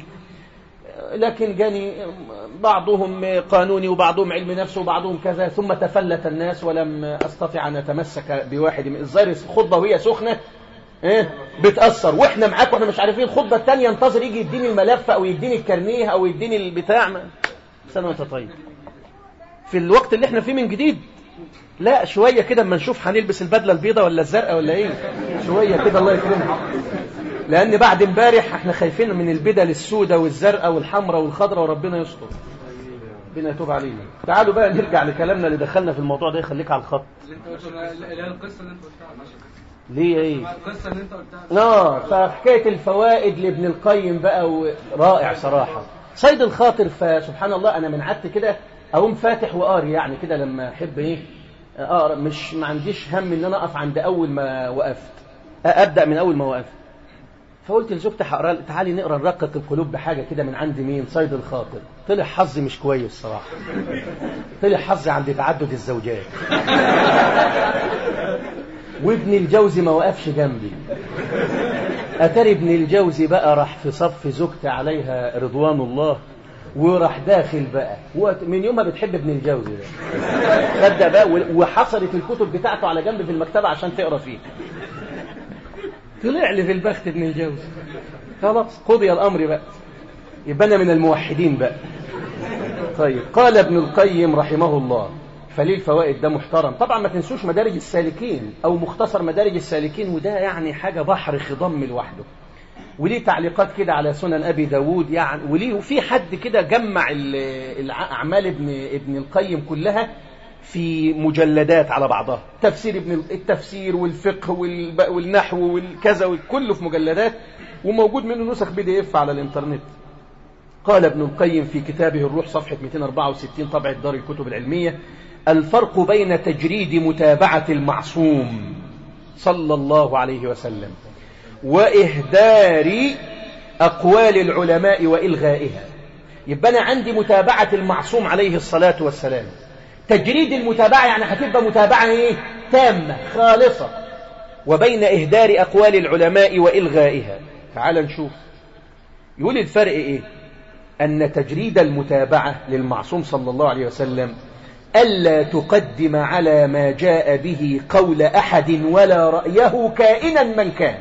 لكن جاني بعضهم قانوني وبعضهم علم نفس وبعضهم كذا ثم تفلت الناس ولم استطع ان اتمسك بواحد من الظاهر الخطبه وهي سخنه ايه بتأثر واحنا معاك واحنا مش عارفين الخطبة الثانية انتظر يجي يديني الملف او يديني الكارنيه او يديني البتاع ما. سنة وانت طيب في الوقت اللي احنا فيه من جديد لا شوية كده اما نشوف هنلبس البدلة البيضاء ولا الزرقاء ولا ايه شوية كده الله يكرمك لان بعد امبارح احنا خايفين من البدل السوداء والزرقاء والحمراء والخضراء وربنا يستر ربنا يتوب علينا تعالوا بقى نرجع لكلامنا اللي دخلنا في الموضوع ده يخليك على الخط اللي هي القصه اللي انت قلتها ليه ايه القصه اللي انت قلتها اه فحكايه الفوائد لابن القيم بقى و... رائع صراحه صيد الخاطر فسبحان الله انا من عدت كده اقوم فاتح وقاري يعني كده لما احب ايه اقرا مش ما عنديش هم ان انا اقف عند اول ما وقفت ابدا من اول ما وقفت فقلت لزوجتي هقرا تعالي نقرا نرقق القلوب بحاجه كده من عند مين صيد الخاطر طلع حظي مش كويس صراحه طلع حظي عند تعدد الزوجات وابن الجوزي ما وقفش جنبي أتاري ابن الجوزي بقى راح في صف زوجتي عليها رضوان الله وراح داخل بقى من يوم ما بتحب ابن الجوزي ده صدق بقى وحصلت الكتب بتاعته على جنب في المكتبة عشان تقرا فيه طلع لي في البخت ابن الجوزي خلاص قضي الأمر بقى يبقى أنا من الموحدين بقى طيب قال ابن القيم رحمه الله فليه الفوائد ده محترم طبعا ما تنسوش مدارج السالكين او مختصر مدارج السالكين وده يعني حاجة بحر خضم لوحده وليه تعليقات كده على سنن ابي داود يعني وليه وفي حد كده جمع الاعمال ابن ابن القيم كلها في مجلدات على بعضها تفسير ابن التفسير والفقه والنحو والكذا كله في مجلدات وموجود منه نسخ بي دي اف على الانترنت قال ابن القيم في كتابه الروح صفحة 264 طبعة دار الكتب العلمية الفرق بين تجريد متابعة المعصوم صلى الله عليه وسلم وإهدار أقوال العلماء وإلغائها يبقى أنا عندي متابعة المعصوم عليه الصلاة والسلام تجريد المتابعة يعني هتبقى متابعة إيه؟ تامة خالصة وبين إهدار أقوال العلماء وإلغائها تعال نشوف يقول الفرق إيه أن تجريد المتابعة للمعصوم صلى الله عليه وسلم ألا تقدم على ما جاء به قول أحد ولا رأيه كائنا من كان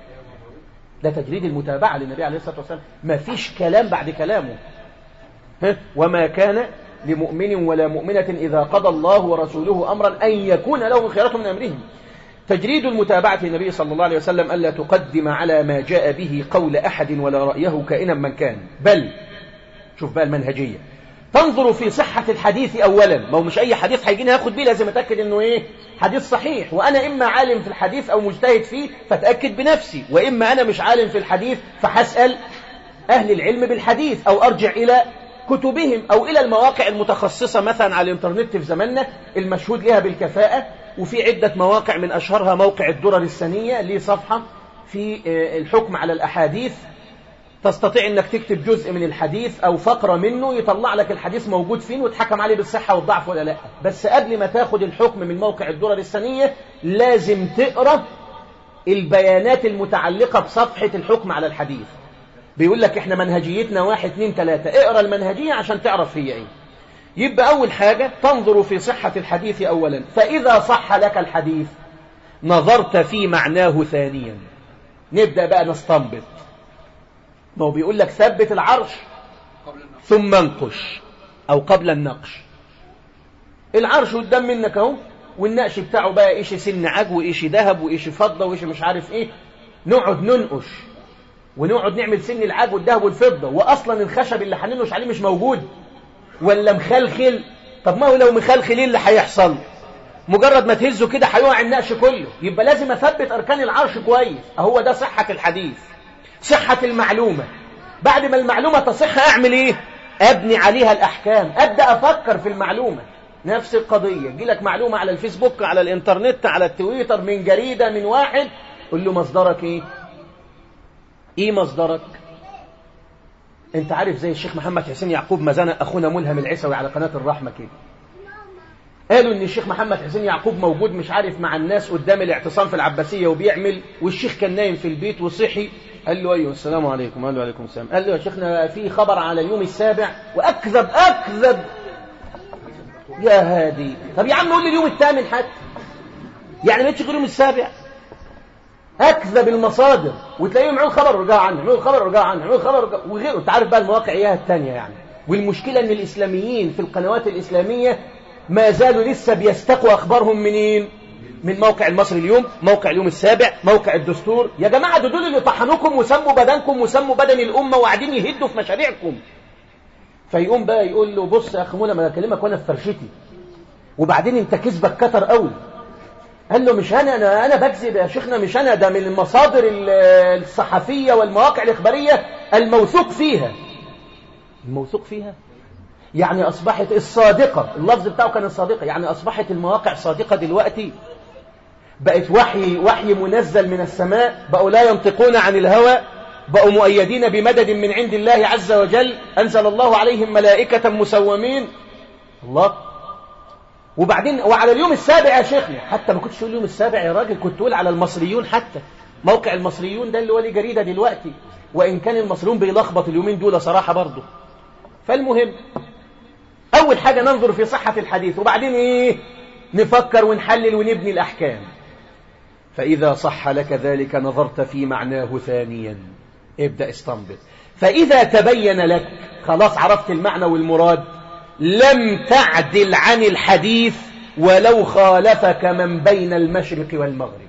ده تجريد المتابعة للنبي عليه الصلاة والسلام ما فيش كلام بعد كلامه ها؟ وما كان لمؤمن ولا مؤمنة إذا قضى الله ورسوله أمرا أن يكون لهم خيرة من أمرهم تجريد المتابعة للنبي صلى الله عليه وسلم ألا تقدم على ما جاء به قول أحد ولا رأيه كائنا من كان بل شوف بقى المنهجية تنظر في صحة الحديث أولا ما هو مش أي حديث هيجيني هاخد بيه لازم أتأكد أنه إيه حديث صحيح وأنا إما عالم في الحديث أو مجتهد فيه فأتأكد بنفسي وإما أنا مش عالم في الحديث فحسأل أهل العلم بالحديث أو أرجع إلى كتبهم أو إلى المواقع المتخصصة مثلا على الإنترنت في زماننا المشهود لها بالكفاءة وفي عدة مواقع من أشهرها موقع الدرر السنية ليه صفحة في الحكم على الأحاديث تستطيع أنك تكتب جزء من الحديث أو فقرة منه يطلع لك الحديث موجود فين وتحكم عليه بالصحة والضعف ولا لا بس قبل ما تاخد الحكم من موقع الدرر السنية لازم تقرأ البيانات المتعلقة بصفحة الحكم على الحديث بيقول لك احنا منهجيتنا واحد اتنين تلاتة اقرأ المنهجية عشان تعرف هي ايه يبقى أول حاجة تنظر في صحة الحديث أولا فإذا صح لك الحديث نظرت في معناه ثانيا نبدأ بقى نستنبط ما هو بيقول لك ثبت العرش ثم انقش أو قبل النقش العرش قدام منك اهو والنقش بتاعه بقى ايش سن عج وايش ذهب وايش فضة وايش مش عارف ايه نقعد ننقش ونقعد نعمل سن العاج والذهب والفضة وأصلا الخشب اللي هننقش عليه مش موجود ولا مخلخل طب ما هو لو مخلخل ايه اللي هيحصل مجرد ما تهزه كده هيقع النقش كله يبقى لازم اثبت اركان العرش كويس اهو ده صحة الحديث صحة المعلومة بعد ما المعلومة تصح اعمل ايه ابني عليها الاحكام ابدا افكر في المعلومة نفس القضية يجي لك معلومة على الفيسبوك على الانترنت على التويتر من جريدة من واحد قل له مصدرك ايه ايه مصدرك انت عارف زي الشيخ محمد حسين يعقوب مزنة اخونا ملهم العسوي على قناة الرحمة كده قالوا ان الشيخ محمد حسين يعقوب موجود مش عارف مع الناس قدام الاعتصام في العباسية وبيعمل والشيخ كان نايم في البيت وصحي قال له ايوه السلام عليكم قال له عليكم السلام قال له يا شيخنا في خبر على اليوم السابع واكذب اكذب يا هادي طب يا عم قول لي اليوم الثامن حتى يعني ما غير اليوم السابع اكذب المصادر وتلاقيه معه خبر ورجع عنه معه خبر ورجع عنه معه خبر ورجع وغيره انت عارف بقى المواقع اياها الثانيه يعني والمشكله ان الاسلاميين في القنوات الاسلاميه ما زالوا لسه بيستقوا اخبارهم منين من موقع المصري اليوم موقع اليوم السابع موقع الدستور يا جماعه ده دول اللي طحنوكم وسموا بدنكم وسموا بدن الامه وقاعدين يهدوا في مشاريعكم فيقوم بقى يقول له بص يا اخي منى ما انا اكلمك وانا في فرشتي وبعدين انت كذبك كتر قوي قال له مش انا انا انا بكذب يا شيخنا مش انا ده من المصادر الصحفيه والمواقع الاخباريه الموثوق فيها الموثوق فيها يعني اصبحت الصادقه اللفظ بتاعه كان الصادقه يعني اصبحت المواقع صادقه دلوقتي بقت وحي وحي منزل من السماء بقوا لا ينطقون عن الهوى بقوا مؤيدين بمدد من عند الله عز وجل انزل الله عليهم ملائكه مسومين الله وبعدين وعلى اليوم السابع يا شيخنا حتى ما كنتش تقول اليوم السابع يا راجل كنت تقول على المصريون حتى موقع المصريون ده اللي هو ليه جريده دلوقتي وان كان المصريون بيلخبط اليومين دول صراحه برضه فالمهم اول حاجه ننظر في صحه الحديث وبعدين ايه نفكر ونحلل ونبني الاحكام فاذا صح لك ذلك نظرت في معناه ثانيا ابدا استنبط فاذا تبين لك خلاص عرفت المعنى والمراد لم تعدل عن الحديث ولو خالفك من بين المشرق والمغرب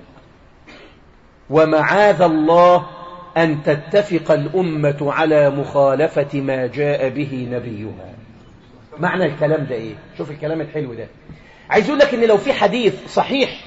ومعاذ الله أن تتفق الأمة على مخالفة ما جاء به نبيها معنى الكلام ده إيه؟ شوف الكلام الحلو ده عايز يقول لك إن لو في حديث صحيح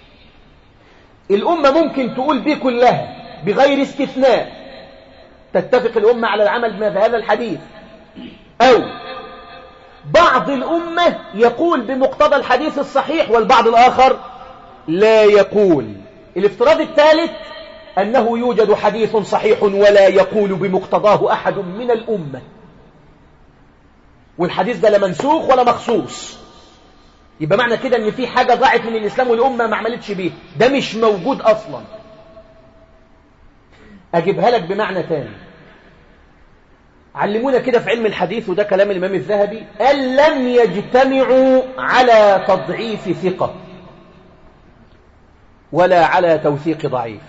الأمة ممكن تقول به كلها بغير استثناء تتفق الأمة على العمل بهذا الحديث أو بعض الأمة يقول بمقتضى الحديث الصحيح والبعض الآخر لا يقول الافتراض الثالث أنه يوجد حديث صحيح ولا يقول بمقتضاه أحد من الأمة والحديث ده لا منسوخ ولا مخصوص يبقى معنى كده ان في حاجة ضاعت من الإسلام والأمة ما عملتش بيه ده مش موجود أصلا أجيبها لك بمعنى تاني علمونا كده في علم الحديث وده كلام الإمام الذهبي أن لم يجتمعوا على تضعيف ثقة ولا على توثيق ضعيف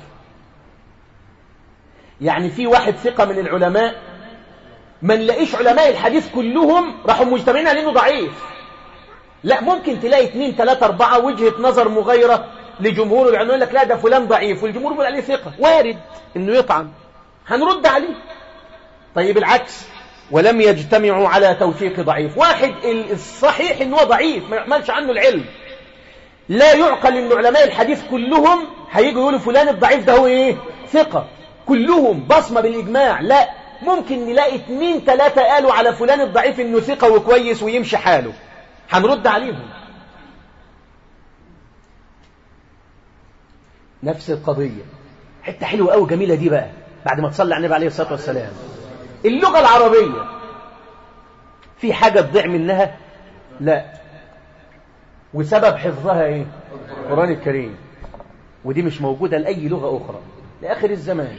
يعني في واحد ثقة من العلماء ما نلاقيش علماء الحديث كلهم راحوا مجتمعين على انه ضعيف لا ممكن تلاقي اثنين ثلاثة أربعة وجهة نظر مغايرة لجمهور العلماء يقول لك لا ده فلان ضعيف والجمهور بيقول عليه ثقة وارد انه يطعن هنرد عليه طيب العكس ولم يجتمعوا على توثيق ضعيف واحد الصحيح انه ضعيف ما يحملش عنه العلم لا يعقل ان علماء الحديث كلهم هيجوا يقولوا فلان الضعيف ده هو ايه ثقة كلهم بصمة بالإجماع لا ممكن نلاقي اثنين ثلاثة قالوا على فلان الضعيف انه ثقة وكويس ويمشي حاله هنرد عليهم نفس القضية حتة حلوة قوي جميلة دي بقى بعد ما تصلي على النبي عليه الصلاة والسلام اللغة العربية في حاجة تضيع منها لا وسبب حفظها ايه القرآن الكريم ودي مش موجودة لأي لغة أخرى لآخر الزمان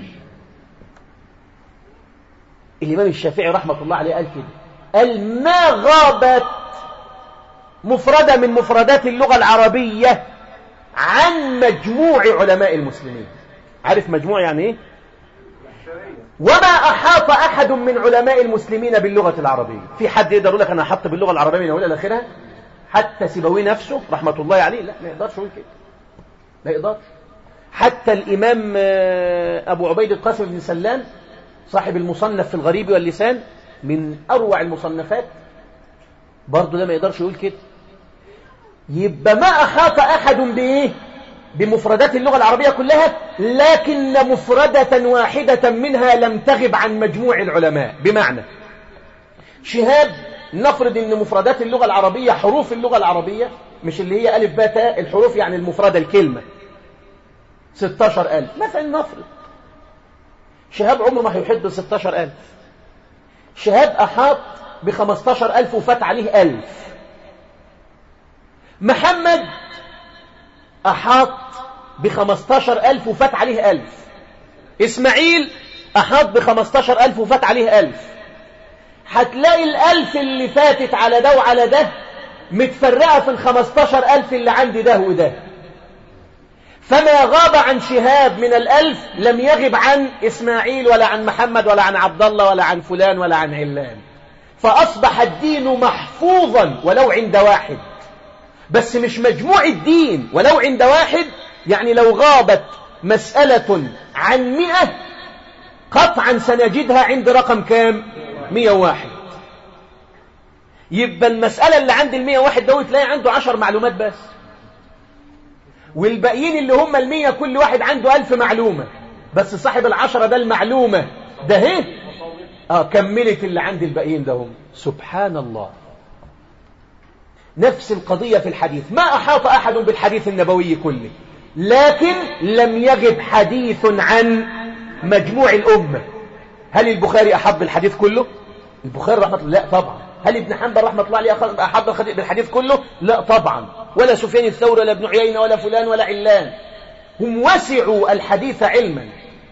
الإمام الشافعي رحمة الله عليه قال كده قال ما غابت مفردة من مفردات اللغة العربية عن مجموع علماء المسلمين عارف مجموع يعني ايه وما أحاط أحد من علماء المسلمين باللغة العربية في حد يقدر يقول لك أنا أحط باللغة العربية من أولها لآخرها حتى سيبويه نفسه رحمة الله عليه لا ما يقدرش يقول كده ما يقدرش حتى الإمام أبو عبيد القاسم بن سلام صاحب المصنف في الغريب واللسان من أروع المصنفات برضه ده ما يقدرش يقول كده يبقى ما أحاط أحد بإيه بمفردات اللغة العربية كلها لكن مفردة واحدة منها لم تغب عن مجموع العلماء بمعنى شهاب نفرض ان مفردات اللغة العربية حروف اللغة العربية مش اللي هي ألف باء تاء الحروف يعني المفردة الكلمة 16000 مثلا نفرض شهاب عمره ما هيحط ب 16000 شهاب أحاط ب 15000 وفات عليه 1000 محمد أحاط ب 15000 وفات عليه 1000 إسماعيل أحاط ب 15000 وفات عليه 1000 هتلاقي الألف اللي فاتت على ده وعلى ده متفرقة في الخمستاشر ألف اللي عندي ده وده فما غاب عن شهاب من الألف لم يغب عن إسماعيل ولا عن محمد ولا عن عبد الله ولا عن فلان ولا عن علان فأصبح الدين محفوظا ولو عند واحد بس مش مجموع الدين ولو عند واحد يعني لو غابت مسألة عن مئة قطعا سنجدها عند رقم كام مئة واحد يبقى المسألة اللي عند المئة واحد دوت تلاقي عنده عشر معلومات بس والباقيين اللي هم المية كل واحد عنده ألف معلومة بس صاحب العشرة ده المعلومة ده هي آه كملت اللي عند الباقيين ده هم سبحان الله نفس القضية في الحديث ما أحاط أحد بالحديث النبوي كله لكن لم يغب حديث عن مجموع الأمة هل البخاري أحب بالحديث كله البخاري رحمة الله لا طبعا هل ابن حنبل رحمة الله عليه أحب بالحديث كله لا طبعا ولا سفيان الثوري ولا ابن عيينة ولا فلان ولا علان هم وسعوا الحديث علما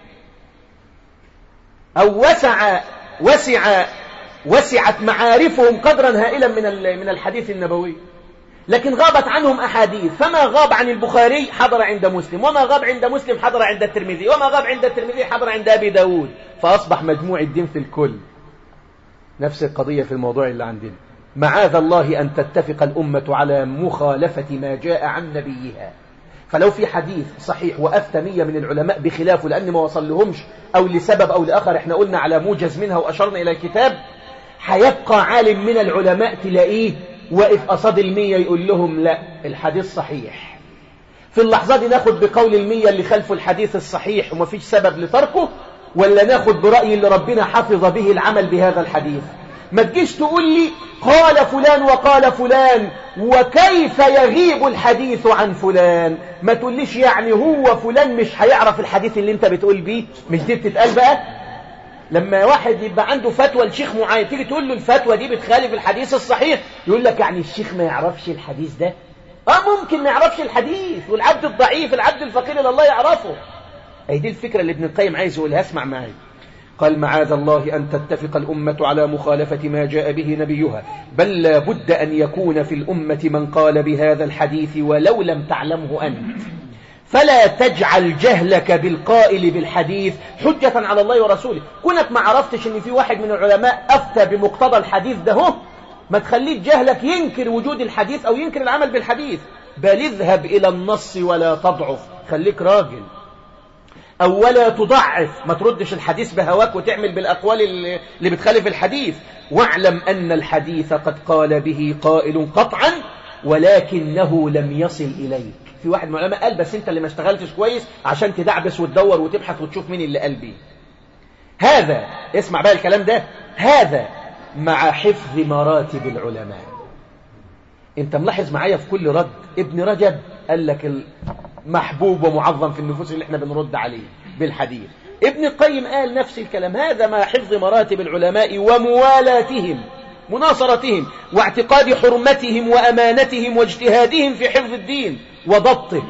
أو وسع وسع وسعت معارفهم قدرا هائلا من من الحديث النبوي لكن غابت عنهم أحاديث فما غاب عن البخاري حضر عند مسلم وما غاب عند مسلم حضر عند الترمذي وما غاب عند الترمذي حضر عند أبي داود فأصبح مجموع الدين في الكل نفس القضية في الموضوع اللي عندنا معاذ الله أن تتفق الأمة على مخالفة ما جاء عن نبيها فلو في حديث صحيح وأفتى مية من العلماء بخلافه لأن ما وصل لهمش أو لسبب أو لآخر احنا قلنا على موجز منها وأشرنا إلى الكتاب هيبقى عالم من العلماء تلاقيه واقف قصاد المية يقول لهم لا الحديث صحيح في اللحظة دي ناخد بقول المية اللي خلفوا الحديث الصحيح ومفيش سبب لتركه ولا ناخد برأي اللي ربنا حفظ به العمل بهذا الحديث ما تجيش تقول لي قال فلان وقال فلان وكيف يغيب الحديث عن فلان ما تقوليش يعني هو فلان مش هيعرف الحديث اللي انت بتقول بيه مش دي بتتقال بقى لما واحد يبقى عنده فتوى لشيخ معين تيجي تقول له الفتوى دي بتخالف الحديث الصحيح يقول لك يعني الشيخ ما يعرفش الحديث ده اه ممكن ما يعرفش الحديث والعبد الضعيف العبد الفقير الى الله يعرفه اي دي الفكره اللي ابن القيم عايز يقولها اسمع معايا قال معاذ الله أن تتفق الأمة على مخالفة ما جاء به نبيها بل لا بد أن يكون في الأمة من قال بهذا الحديث ولو لم تعلمه أنت فلا تجعل جهلك بالقائل بالحديث حجة على الله ورسوله كونك ما عرفتش ان في واحد من العلماء أفتى بمقتضى الحديث ده هو ما تخليك جهلك ينكر وجود الحديث أو ينكر العمل بالحديث بل اذهب إلى النص ولا تضعف خليك راجل أو ولا تضعف ما تردش الحديث بهواك وتعمل بالأقوال اللي بتخالف الحديث واعلم أن الحديث قد قال به قائل قطعا ولكنه لم يصل إليك في واحد من العلماء قال بس انت اللي ما اشتغلتش كويس عشان تدعبس وتدور وتبحث وتشوف مين اللي قال بيه هذا اسمع بقى الكلام ده هذا مع حفظ مراتب العلماء انت ملاحظ معايا في كل رد ابن رجب قال لك محبوب ومعظم في النفوس اللي احنا بنرد عليه بالحديث ابن القيم قال نفس الكلام هذا مع حفظ مراتب العلماء وموالاتهم مناصرتهم واعتقاد حرمتهم وأمانتهم واجتهادهم في حفظ الدين وضبطه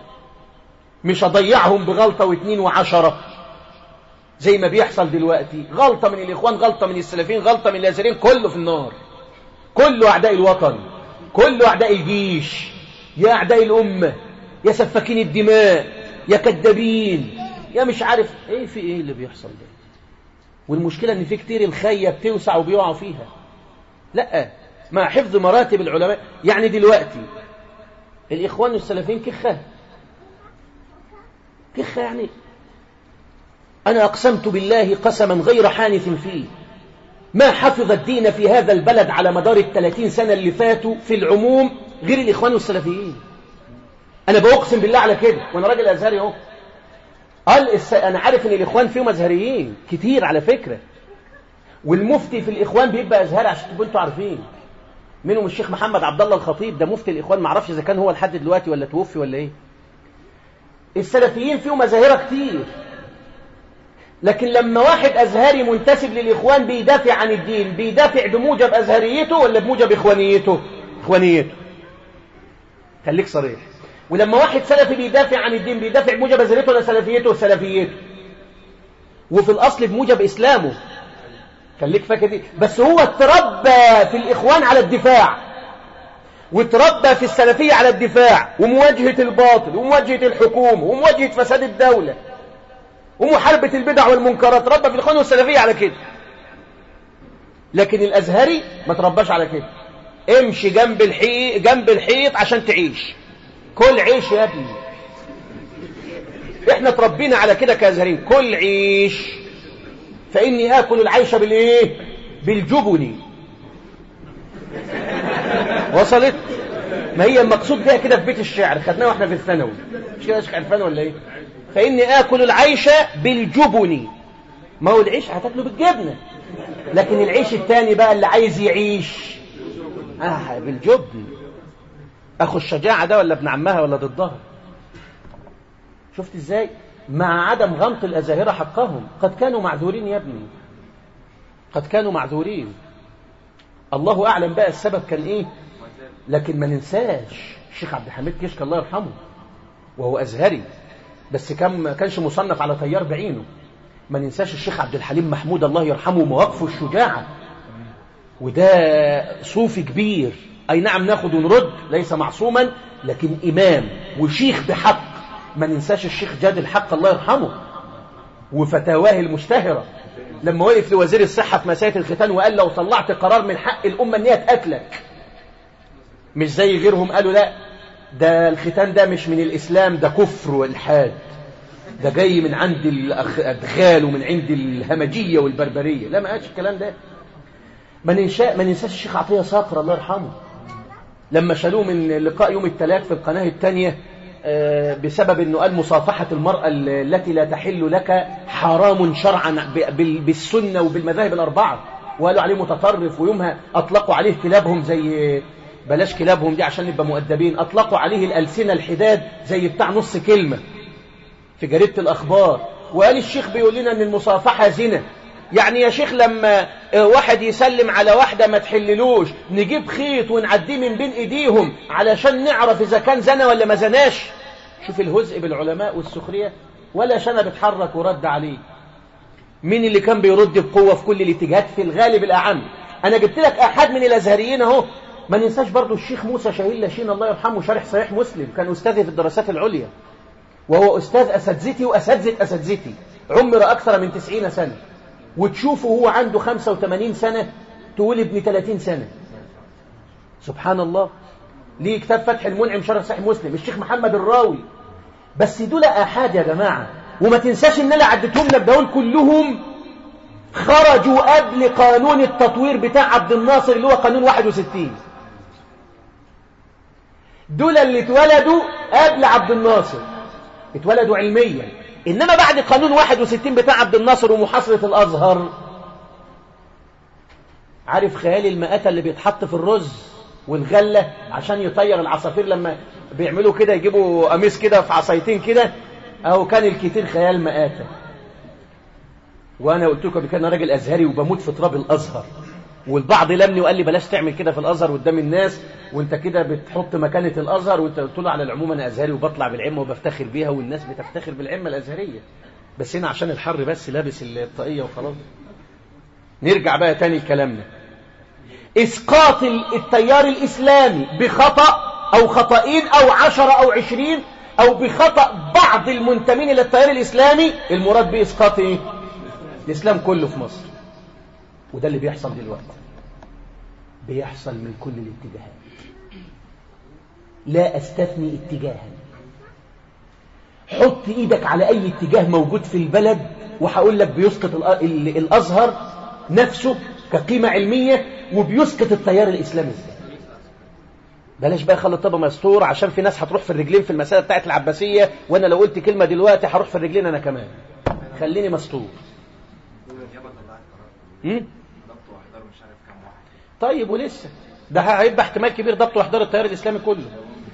مش أضيعهم بغلطة واثنين وعشرة زي ما بيحصل دلوقتي غلطة من الإخوان غلطة من السلفين غلطة من الأزرين كله في النار كله أعداء الوطن كله أعداء الجيش يا أعداء الأمة يا سفاكين الدماء يا كذابين يا مش عارف ايه في ايه اللي بيحصل ده والمشكلة ان في كتير الخية بتوسع وبيقعوا فيها لا مع حفظ مراتب العلماء يعني دلوقتي الإخوان السلفيين كخة كخة يعني أنا أقسمت بالله قسما غير حانث فيه ما حفظ الدين في هذا البلد على مدار الثلاثين سنة اللي فاتوا في العموم غير الإخوان والسلفيين أنا بأقسم بالله على كده وأنا راجل أزهري أهو قال الس... أنا عارف إن الإخوان فيهم أزهريين كتير على فكرة والمفتي في الإخوان بيبقى أزهري عشان تبقوا أنتوا عارفين منهم الشيخ محمد عبد الله الخطيب ده مفتي الإخوان ما اعرفش إذا كان هو لحد دلوقتي ولا توفي ولا إيه السلفيين فيهم أزاهرة كتير لكن لما واحد أزهري منتسب للإخوان بيدافع عن الدين بيدافع بموجب أزهريته ولا بموجب إخوانيته إخوانيته خليك صريح ولما واحد سلفي بيدافع عن الدين بيدافع بموجب أزهريته ولا سلفيته سلفيته وفي الأصل بموجب إسلامه خليك فاكر دي بس هو اتربى في الإخوان على الدفاع واتربى في السلفية على الدفاع ومواجهة الباطل ومواجهة الحكومة ومواجهة فساد الدولة ومحاربة البدع والمنكرات ربى في الإخوان والسلفية على كده لكن الأزهري ما ترباش على كده امشي جنب الحيط جنب الحيط عشان تعيش كل عيش يا ابني احنا تربينا على كده كأزهرين كل عيش فإني آكل العيش بالإيه بالجبن وصلت ما هي المقصود بها كده في بيت الشعر خدناه واحنا في الثانوي مش كده اشك عرفان ولا ايه فإني آكل العيش بالجبن ما هو العيش هتاكله بالجبنة لكن العيش الثاني بقى اللي عايز يعيش آه بالجبن أخو الشجاعة ده ولا ابن عمها ولا ضدها شفت ازاي مع عدم غمط الأزاهرة حقهم قد كانوا معذورين يا ابني قد كانوا معذورين الله أعلم بقى السبب كان إيه لكن ما ننساش الشيخ عبد الحميد كشك الله يرحمه وهو أزهري بس كان ما كانش مصنف على تيار بعينه ما ننساش الشيخ عبد الحليم محمود الله يرحمه مواقفه الشجاعة وده صوفي كبير أي نعم ناخد ونرد ليس معصوما لكن إمام وشيخ بحق ما ننساش الشيخ جاد الحق الله يرحمه وفتاواه المشتهرة لما وقف لوزير الصحة في مسألة الختان وقال لو طلعت قرار من حق الأمة أن هي تقتلك مش زي غيرهم قالوا لا ده الختان ده مش من الإسلام ده كفر والحاد ده جاي من عند الأدخال ومن عند الهمجية والبربرية لا ما قالش الكلام ده ما, ننشاء ما ننساش الشيخ عطية صقر الله يرحمه لما شالوه من لقاء يوم الثلاث في القناة الثانية بسبب أنه قال مصافحة المرأة التي لا تحل لك حرام شرعا بالسنة وبالمذاهب الأربعة وقالوا عليه متطرف ويومها أطلقوا عليه كلابهم زي بلاش كلابهم دي عشان نبقى مؤدبين أطلقوا عليه الألسنة الحداد زي بتاع نص كلمة في جريدة الأخبار وقال الشيخ بيقول لنا أن المصافحة زنا يعني يا شيخ لما واحد يسلم على واحدة ما تحللوش نجيب خيط ونعديه من بين ايديهم علشان نعرف اذا كان زنا ولا ما زناش شوف الهزء بالعلماء والسخرية ولا شنا بتحرك ورد عليه مين اللي كان بيرد بقوة في كل الاتجاهات في الغالب الأعم أنا جبت لك أحد من الأزهريين أهو ما ننساش برضو الشيخ موسى شهيل لاشين الله يرحمه شارح صحيح مسلم كان أستاذي في الدراسات العليا وهو أستاذ أساتذتي وأساتذة أساتذتي عمر أكثر من تسعين سنة وتشوفه هو عنده 85 سنة تقول ابن 30 سنة سبحان الله ليه كتاب فتح المنعم شرح صحيح مسلم الشيخ محمد الراوي بس دول آحاد يا جماعة وما تنساش ان انا عدتهم لك دول كلهم خرجوا قبل قانون التطوير بتاع عبد الناصر اللي هو قانون 61 دول اللي اتولدوا قبل عبد الناصر اتولدوا علميا إنما بعد قانون 61 بتاع عبد الناصر ومحاصرة الأزهر عارف خيال المآتة اللي بيتحط في الرز والغلة عشان يطير العصافير لما بيعملوا كده يجيبوا قميص كده في عصايتين كده أو كان الكتير خيال مآتة وأنا قلت لكم كان راجل أزهري وبموت في تراب الأزهر والبعض لمني وقال لي بلاش تعمل كده في الازهر قدام الناس وانت كده بتحط مكانه الازهر وانت قلت له على العموم انا ازهري وبطلع بالعمه وبفتخر بيها والناس بتفتخر بالعمه الازهريه بس هنا عشان الحر بس لابس الطاقيه وخلاص نرجع بقى تاني لكلامنا اسقاط التيار الاسلامي بخطا او خطأين او عشرة او عشرين او بخطأ بعض المنتمين الى التيار الاسلامي المراد باسقاط ايه الاسلام كله في مصر وده اللي بيحصل دلوقتي بيحصل من كل الاتجاهات لا استثني اتجاها حط ايدك على اي اتجاه موجود في البلد وهقول لك بيسقط الازهر نفسه كقيمة علمية وبيسقط التيار الاسلامي ازاي بلاش بقى خلي الطب مستور عشان في ناس هتروح في الرجلين في المسألة بتاعت العباسية وانا لو قلت كلمة دلوقتي هروح في الرجلين انا كمان خليني مستور طيب ولسه ده هيبقى احتمال كبير ضبط واحضار التيار الاسلامي كله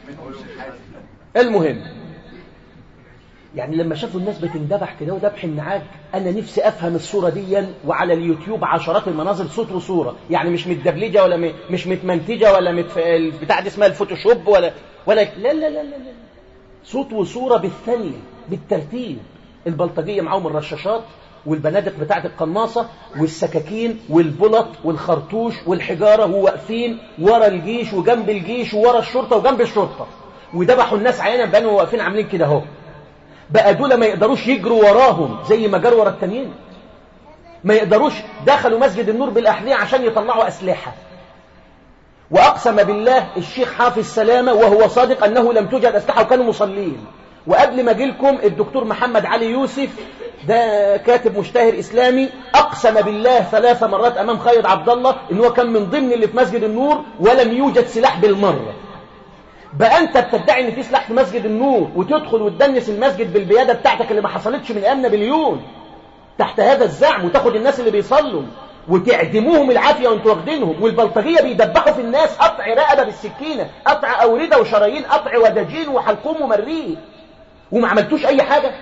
المهم يعني لما شافوا الناس بتندبح كده وذبح النعاج انا نفسي افهم الصوره دي وعلى اليوتيوب عشرات المناظر صوت وصوره يعني مش متدبلجه ولا م... مش متمنتجه ولا متف... بتاع دي اسمها الفوتوشوب ولا ولا لا لا لا لا, لا. صوت وصوره بالثانيه بالترتيب البلطجيه معاهم الرشاشات والبنادق بتاعت القناصة والسكاكين والبلط والخرطوش والحجارة وواقفين ورا الجيش وجنب الجيش وورا الشرطة وجنب الشرطة وذبحوا الناس عيانا بانوا واقفين عاملين كده اهو بقى دول ما يقدروش يجروا وراهم زي ما جروا ورا التانيين ما يقدروش دخلوا مسجد النور بالأحذية عشان يطلعوا أسلحة وأقسم بالله الشيخ حافظ سلامة وهو صادق أنه لم توجد أسلحة وكانوا مصلين وقبل ما لكم الدكتور محمد علي يوسف ده كاتب مشتهر إسلامي أقسم بالله ثلاث مرات أمام خالد عبد الله إن هو كان من ضمن اللي في مسجد النور ولم يوجد سلاح بالمرة بقى أنت بتدعي إن في سلاح في مسجد النور وتدخل وتدنس المسجد بالبيادة بتاعتك اللي ما حصلتش من أيام نابليون تحت هذا الزعم وتاخد الناس اللي بيصلوا وتعدموهم العافية وانتوا واخدينهم والبلطجية بيدبحوا في الناس قطع رقبة بالسكينة قطع أوردة وشرايين قطع وداجين وحلقوم ومريه وما عملتوش أي حاجة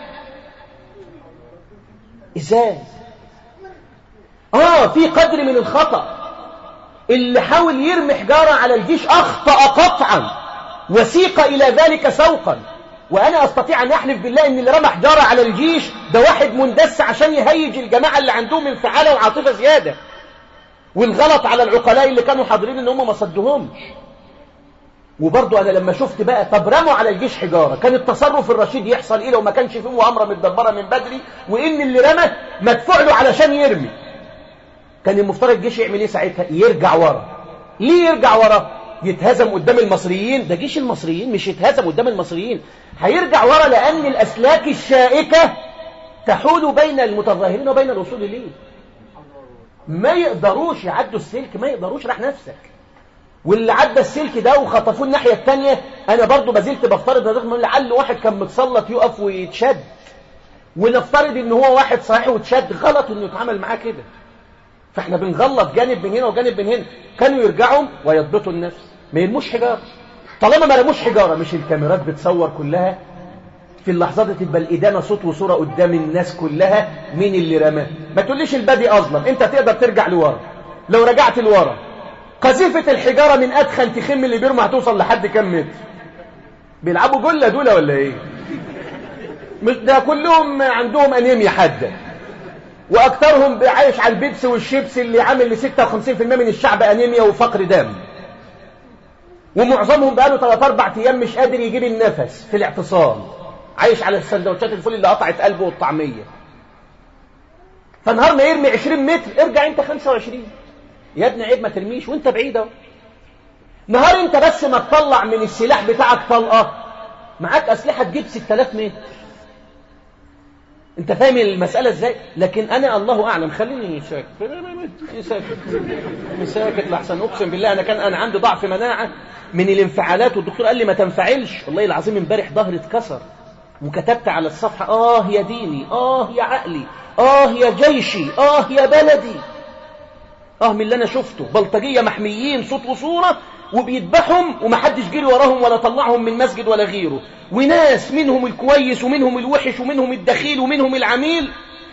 ازاي اه في قدر من الخطأ اللي حاول يرمي حجارة على الجيش أخطأ قطعا وسيق إلى ذلك سوقا وأنا أستطيع أن أحلف بالله أن اللي رمى حجارة على الجيش ده واحد مندس عشان يهيج الجماعة اللي عندهم انفعالة وعاطفة زيادة والغلط على العقلاء اللي كانوا حاضرين ان هم ما صدهمش وبرضه انا لما شفت بقى طب رموا على الجيش حجاره كان التصرف الرشيد يحصل ايه لو ما كانش فيه مؤامره متدبره من بدري وان اللي رمى مدفوع له علشان يرمي كان المفترض الجيش يعمل ايه ساعتها يرجع ورا ليه يرجع ورا يتهزم قدام المصريين ده جيش المصريين مش يتهزم قدام المصريين هيرجع ورا لان الاسلاك الشائكه تحول بين المتظاهرين وبين الوصول اليه ما يقدروش يعدوا السلك ما يقدروش راح نفسك واللي عدى السلك ده وخطفوه الناحية التانية أنا برضو بزلت بفترض رغم لعل واحد كان متسلط يقف ويتشد ونفترض إن هو واحد صحيح وتشد غلط إنه يتعامل معاه كده فاحنا بنغلط جانب من هنا وجانب من هنا كانوا يرجعوا ويضبطوا النفس ما يرموش حجارة طالما ما رموش حجارة مش الكاميرات بتصور كلها في اللحظات دي تبقى الإدانة صوت وصورة قدام الناس كلها مين اللي رماه ما تقوليش البادي أظلم انت تقدر ترجع لورا لو رجعت لورا قذيفة الحجارة من أدخن تخم اللي بيرمى هتوصل لحد كم متر بيلعبوا جلة دول ولا ايه مش ده كلهم عندهم انيميا حاده واكثرهم عايش على البيبس والشيبس اللي عامل ل 56% من الشعب انيميا وفقر دم ومعظمهم بقاله 3 4 ايام مش قادر يجيب النفس في الاعتصام عايش على السندوتشات الفول اللي قطعت قلبه والطعميه فنهار ما يرمي 20 متر ارجع انت 25 يا ابني عيب ما ترميش وانت بعيد اهو نهار انت بس ما تطلع من السلاح بتاعك طلقه معاك اسلحه تجيب 6000 متر انت فاهم المسألة ازاي لكن انا الله اعلم خليني ساكت ساكت ساكت لحسن اقسم بالله انا كان انا عندي ضعف مناعة من الانفعالات والدكتور قال لي ما تنفعلش والله العظيم امبارح ظهري اتكسر وكتبت على الصفحة اه يا ديني اه يا عقلي اه يا جيشي اه يا بلدي اه من اللي انا شفته بلطجية محميين صوت وصورة وبيذبحهم ومحدش جري وراهم ولا طلعهم من مسجد ولا غيره وناس منهم الكويس ومنهم الوحش ومنهم الدخيل ومنهم العميل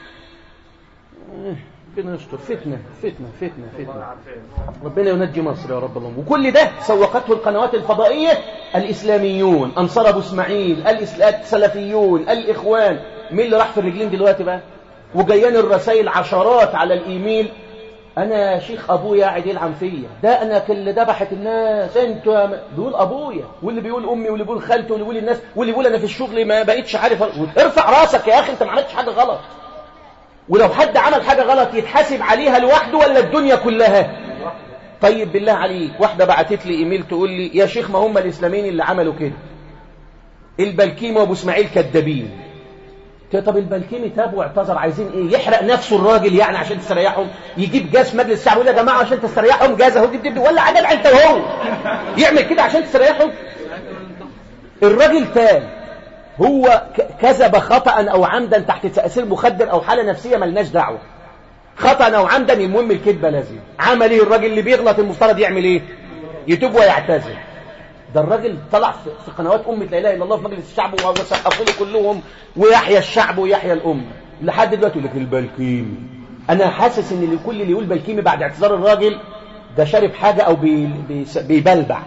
ربنا يستر فتنة فتنة فتنة فتنة ربنا ينجي مصر يا رب اللهم وكل ده سوقته القنوات الفضائية الإسلاميون أنصار أبو إسماعيل السلفيون الإخوان مين اللي راح في الرجلين دلوقتي بقى وجيان الرسائل عشرات على الإيميل انا يا شيخ ابويا قاعد يلعن فيا ده انا اللي ذبحت الناس انتوا بيقول ابويا واللي بيقول امي واللي بيقول خالتي واللي بيقول الناس واللي بيقول انا في الشغل ما بقيتش عارف ارفع راسك يا اخي انت ما عملتش حاجه غلط ولو حد عمل حاجه غلط يتحاسب عليها لوحده ولا الدنيا كلها طيب بالله عليك واحده بعتت لي ايميل تقول لي يا شيخ ما هم الاسلاميين اللي عملوا كده البلكيم وابو اسماعيل كدابين طب البلكيمي تاب واعتذر عايزين ايه يحرق نفسه الراجل يعني عشان تستريحهم يجيب جاز مجلس الشعب يقول يا جماعه عشان تستريحهم جاز اهو دي ولا عجب انت وهو يعمل كده عشان تستريحهم الراجل تاب هو كذب خطأ او عمدا تحت تأثير مخدر او حالة نفسية ملناش دعوة خطأ او عمدا المهم الكذبة لازم عمل ايه الراجل اللي بيغلط المفترض يعمل ايه يتوب ويعتذر ده الراجل طلع في قنوات أمة لا إله إلا الله في مجلس الشعب وسقفوا له كلهم ويحيى الشعب ويحيى الأمة لحد دلوقتي يقول لك البلكيمي أنا حاسس إن لكل اللي يقول بلكيمي بعد اعتذار الراجل ده شارب حاجة أو بي بي بيبلبع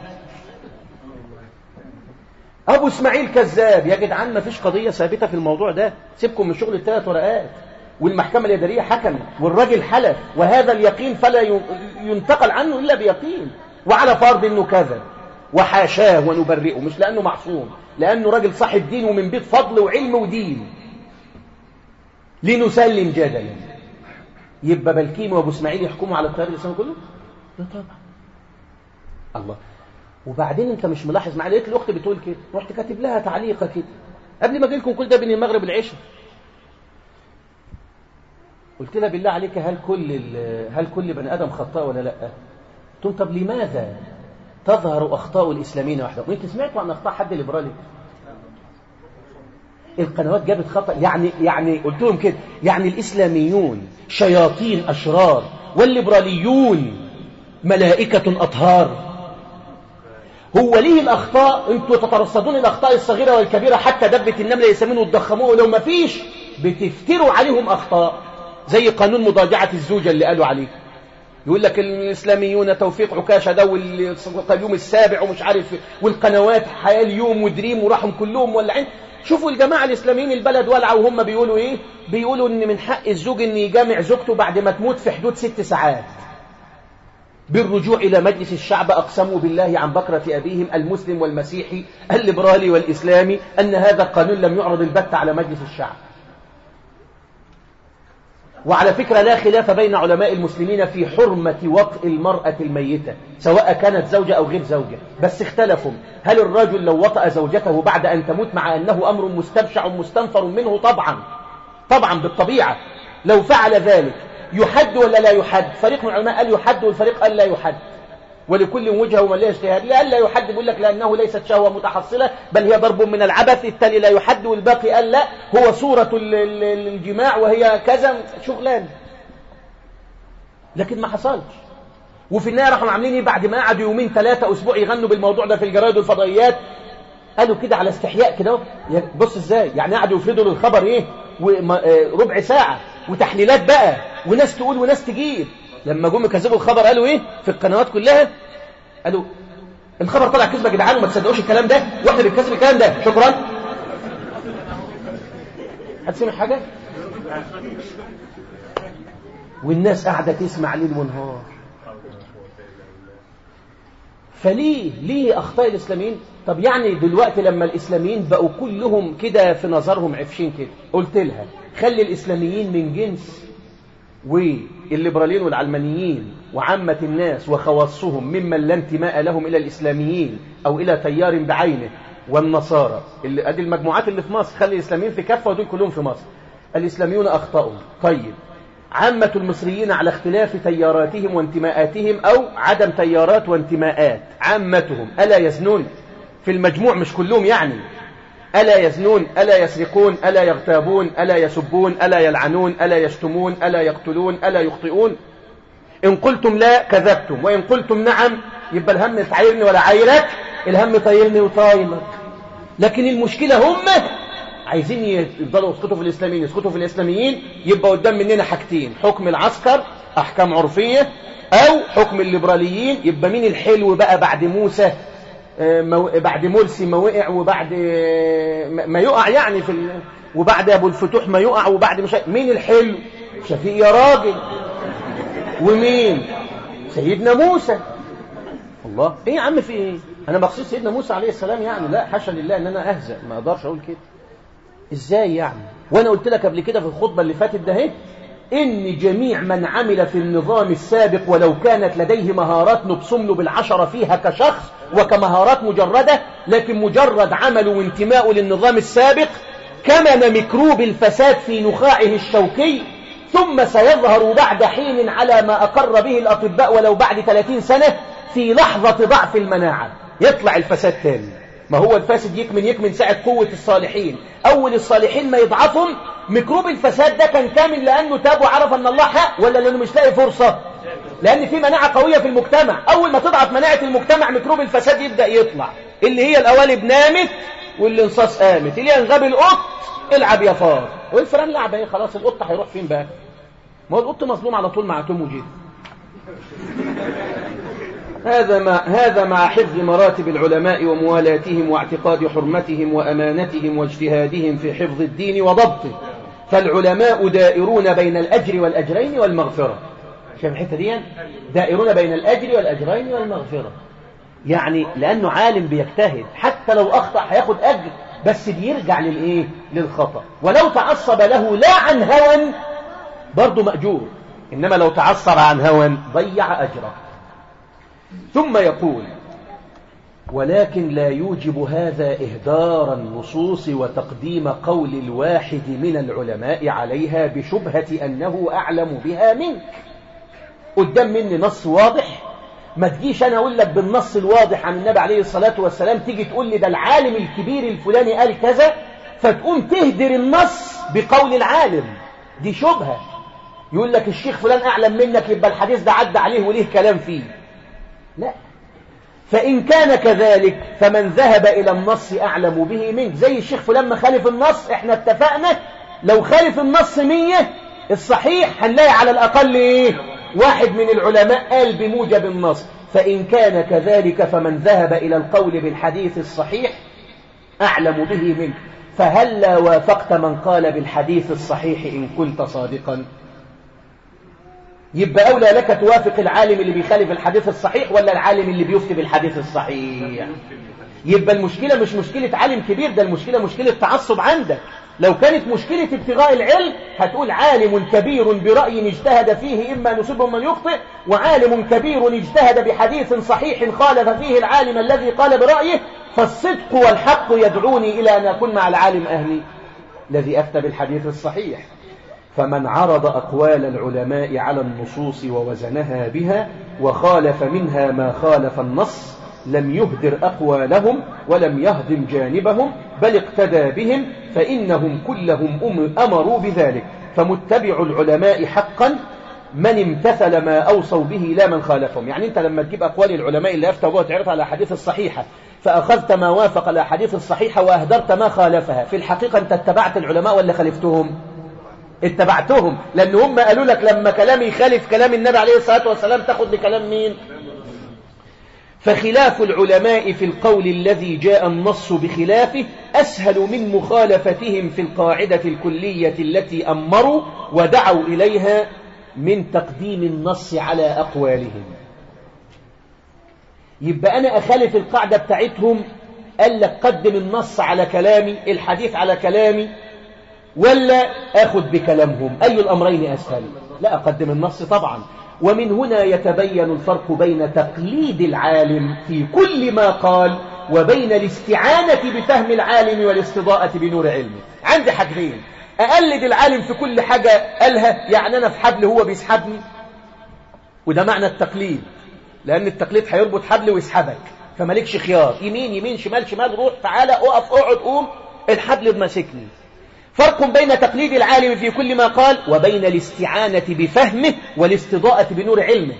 أبو إسماعيل كذاب يا جدعان ما فيش قضية ثابتة في الموضوع ده سيبكم من شغل الثلاث ورقات والمحكمة الإدارية حكمت والراجل حلف وهذا اليقين فلا ينتقل عنه إلا بيقين وعلى فرض إنه كذب وحاشاه ونبرئه مش لأنه معصوم لأنه راجل صاحب دين ومن بيت فضل وعلم ودين لنسلم جدلا يبقى بلكيم وابو اسماعيل يحكموا على التيار الاسلامي كله لا طبعا الله وبعدين انت مش ملاحظ معايا لقيت الاخت بتقول كده رحت كاتب لها تعليقه كده قبل ما اجي لكم كل ده بين المغرب والعشاء قلت لها بالله عليك هل كل هل كل بني ادم خطاء ولا لا قلت طب لماذا تظهر أخطاء الإسلاميين وحدهم وانت سمعتوا عن أخطاء حد ليبرالي القنوات جابت خطأ يعني يعني قلت لهم كده يعني الإسلاميون شياطين أشرار والليبراليون ملائكة أطهار هو ليه الأخطاء انتوا تترصدون الأخطاء الصغيرة والكبيرة حتى دبة النملة يسمونه وتضخموه ولو ما فيش بتفتروا عليهم أخطاء زي قانون مضاجعة الزوجة اللي قالوا عليه يقول لك الإسلاميون توفيق عكاشة ده واليوم السابع ومش عارف والقنوات حياة اليوم ودريم وراحهم كلهم ولعين شوفوا الجماعة الإسلاميين البلد ولعوا وهم بيقولوا إيه بيقولوا إن من حق الزوج إن يجامع زوجته بعد ما تموت في حدود ست ساعات بالرجوع إلى مجلس الشعب أقسموا بالله عن بكرة أبيهم المسلم والمسيحي الليبرالي والإسلامي أن هذا القانون لم يعرض البت على مجلس الشعب وعلى فكرة لا خلاف بين علماء المسلمين في حرمة وطء المرأة الميتة سواء كانت زوجة أو غير زوجة بس اختلفوا هل الرجل لو وطأ زوجته بعد أن تموت مع أنه أمر مستبشع مستنفر منه طبعا طبعا بالطبيعة لو فعل ذلك يحد ولا لا يحد فريق من العلماء قال يحد والفريق قال لا يحد ولكل وجهه ومن لها اجتهاد لأن لا يحد بيقول لك لأنه ليست شهوة متحصلة بل هي ضرب من العبث التالي لا يحد والباقي قال لا هو صورة الجماع وهي كذا شغلان لكن ما حصلش وفي النهايه راحوا عاملين ايه بعد ما قعدوا يومين ثلاثه اسبوع يغنوا بالموضوع ده في الجرايد والفضائيات قالوا كده على استحياء كده بص ازاي يعني قعدوا يفردوا للخبر ايه ربع ساعه وتحليلات بقى وناس تقول وناس تجيب لما جم كذبوا الخبر قالوا ايه في القنوات كلها قالوا الخبر طلع كذبه يا جدعان وما تصدقوش الكلام ده واحنا بنكذب الكلام ده شكرا هتسمع حاجه والناس قاعده تسمع ليل ونهار فليه ليه اخطاء الاسلاميين طب يعني دلوقتي لما الاسلاميين بقوا كلهم كده في نظرهم عفشين كده قلت لها خلي الاسلاميين من جنس والليبراليين والعلمانيين وعامة الناس وخواصهم ممن لا انتماء لهم إلى الإسلاميين أو إلى تيار بعينه والنصارى اللي أدي المجموعات اللي في مصر خلي الإسلاميين في كفة ودول كلهم في مصر الإسلاميون أخطأوا طيب عامة المصريين على اختلاف تياراتهم وانتماءاتهم أو عدم تيارات وانتماءات عامتهم ألا يزنون في المجموع مش كلهم يعني ألا يزنون ألا يسرقون ألا يغتابون ألا يسبون ألا يلعنون ألا يشتمون ألا يقتلون ألا يخطئون إن قلتم لا كذبتم وإن قلتم نعم يبقى الهم تعيرني ولا عايرك الهم طيرني وطايمك لكن المشكلة هم عايزين يفضلوا يسقطوا في الإسلاميين يسقطوا في الإسلاميين يبقى قدام مننا حاجتين حكم العسكر أحكام عرفية أو حكم الليبراليين يبقى مين الحلو بقى بعد موسى بعد مرسي ما وقع وبعد ما يقع يعني في ال... وبعد ابو الفتوح ما يقع وبعد مش مين الحلو شفيق يا راجل ومين سيدنا موسى الله ايه يا عم في ايه انا بخصيص سيدنا موسى عليه السلام يعني لا حاشا لله ان انا اهزأ ما اقدرش اقول كده ازاي يعني وانا قلت لك قبل كده في الخطبه اللي فاتت ده اهي إن جميع من عمل في النظام السابق ولو كانت لديه مهارات نبصم له بالعشرة فيها كشخص وكمهارات مجردة لكن مجرد عمله وانتماءه للنظام السابق كمن ميكروب الفساد في نخاعه الشوكي ثم سيظهر بعد حين على ما أقر به الأطباء ولو بعد 30 سنة في لحظة ضعف المناعة يطلع الفساد تاني ما هو الفاسد يكمن يكمن ساعة قوة الصالحين أول الصالحين ما يضعفهم ميكروب الفساد ده كان كامل لأنه تاب وعرف أن الله حق ولا لأنه مش لاقي فرصة لأن في مناعة قوية في المجتمع أول ما تضعف مناعة المجتمع ميكروب الفساد يبدأ يطلع اللي هي القوالب نامت والانصاص قامت اللي ينغبي القط العب يا فار والفران لعب ايه خلاص القط هيروح فين بقى ما هو القط مظلوم على طول مع توم وجيري هذا ما هذا مع حفظ مراتب العلماء وموالاتهم واعتقاد حرمتهم وأمانتهم واجتهادهم في حفظ الدين وضبطه فالعلماء دائرون بين الأجر والأجرين والمغفرة شايف الحتة دي دائرون بين الأجر والأجرين والمغفرة يعني لأنه عالم بيجتهد حتى لو أخطأ هياخد أجر بس بيرجع للإيه للخطأ ولو تعصب له لا عن هوى برضه مأجور إنما لو تعصب عن هوى ضيع أجره ثم يقول ولكن لا يوجب هذا إهدار النصوص وتقديم قول الواحد من العلماء عليها بشبهة أنه أعلم بها منك قدام مني نص واضح ما تجيش أنا أقول لك بالنص الواضح عن النبي عليه الصلاة والسلام تيجي تقول لي ده العالم الكبير الفلاني قال كذا فتقوم تهدر النص بقول العالم دي شبهة يقول لك الشيخ فلان أعلم منك يبقى الحديث ده عدى عليه وليه كلام فيه لا فإن كان كذلك فمن ذهب إلى النص أعلم به منك زي الشيخ فلان ما خالف النص احنا اتفقنا لو خالف النص مية الصحيح هنلاقي على الأقل إيه واحد من العلماء قال بموجب النص فإن كان كذلك فمن ذهب إلى القول بالحديث الصحيح أعلم به منك فهلا وافقت من قال بالحديث الصحيح إن كنت صادقا يبقى أولى لك توافق العالم اللي بيخالف الحديث الصحيح ولا العالم اللي بيفتي بالحديث الصحيح يبقى المشكلة مش مشكلة عالم كبير ده المشكلة مشكلة تعصب عندك لو كانت مشكلة ابتغاء العلم هتقول عالم كبير برأي اجتهد فيه إما نصيب من يخطئ وعالم كبير اجتهد بحديث صحيح خالف فيه العالم الذي قال برأيه فالصدق والحق يدعوني إلى أن أكون مع العالم أهلي الذي أفتى بالحديث الصحيح فمن عرض أقوال العلماء على النصوص ووزنها بها وخالف منها ما خالف النص لم يهدر أقوالهم ولم يهدم جانبهم بل اقتدى بهم فإنهم كلهم أمروا بذلك فمتبع العلماء حقا من امتثل ما أوصوا به لا من خالفهم يعني أنت لما تجيب أقوال العلماء اللي أفتوا بها تعرف على الأحاديث الصحيحة فأخذت ما وافق الأحاديث الصحيحة وأهدرت ما خالفها في الحقيقة أنت اتبعت العلماء ولا خالفتهم اتبعتهم لأن هم قالوا لك لما كلامي يخالف كلام النبي عليه الصلاة والسلام تاخد لكلام مين فخلاف العلماء في القول الذي جاء النص بخلافه أسهل من مخالفتهم في القاعدة الكلية التي أمروا ودعوا إليها من تقديم النص على أقوالهم يبقى أنا أخالف القاعدة بتاعتهم قال لك قدم النص على كلامي الحديث على كلامي ولا أخذ بكلامهم أي الأمرين أسهل لا أقدم النص طبعا ومن هنا يتبين الفرق بين تقليد العالم في كل ما قال وبين الاستعانة بفهم العالم والاستضاءة بنور علمه عندي حاجتين أقلد العالم في كل حاجة قالها يعني أنا في حبل هو بيسحبني وده معنى التقليد لأن التقليد هيربط حبل ويسحبك فمالكش خيار يمين يمين شمال شمال روح تعالى اقف اقعد قوم الحبل ماسكني فرق بين تقليد العالم في كل ما قال وبين الاستعانة بفهمه والاستضاءة بنور علمه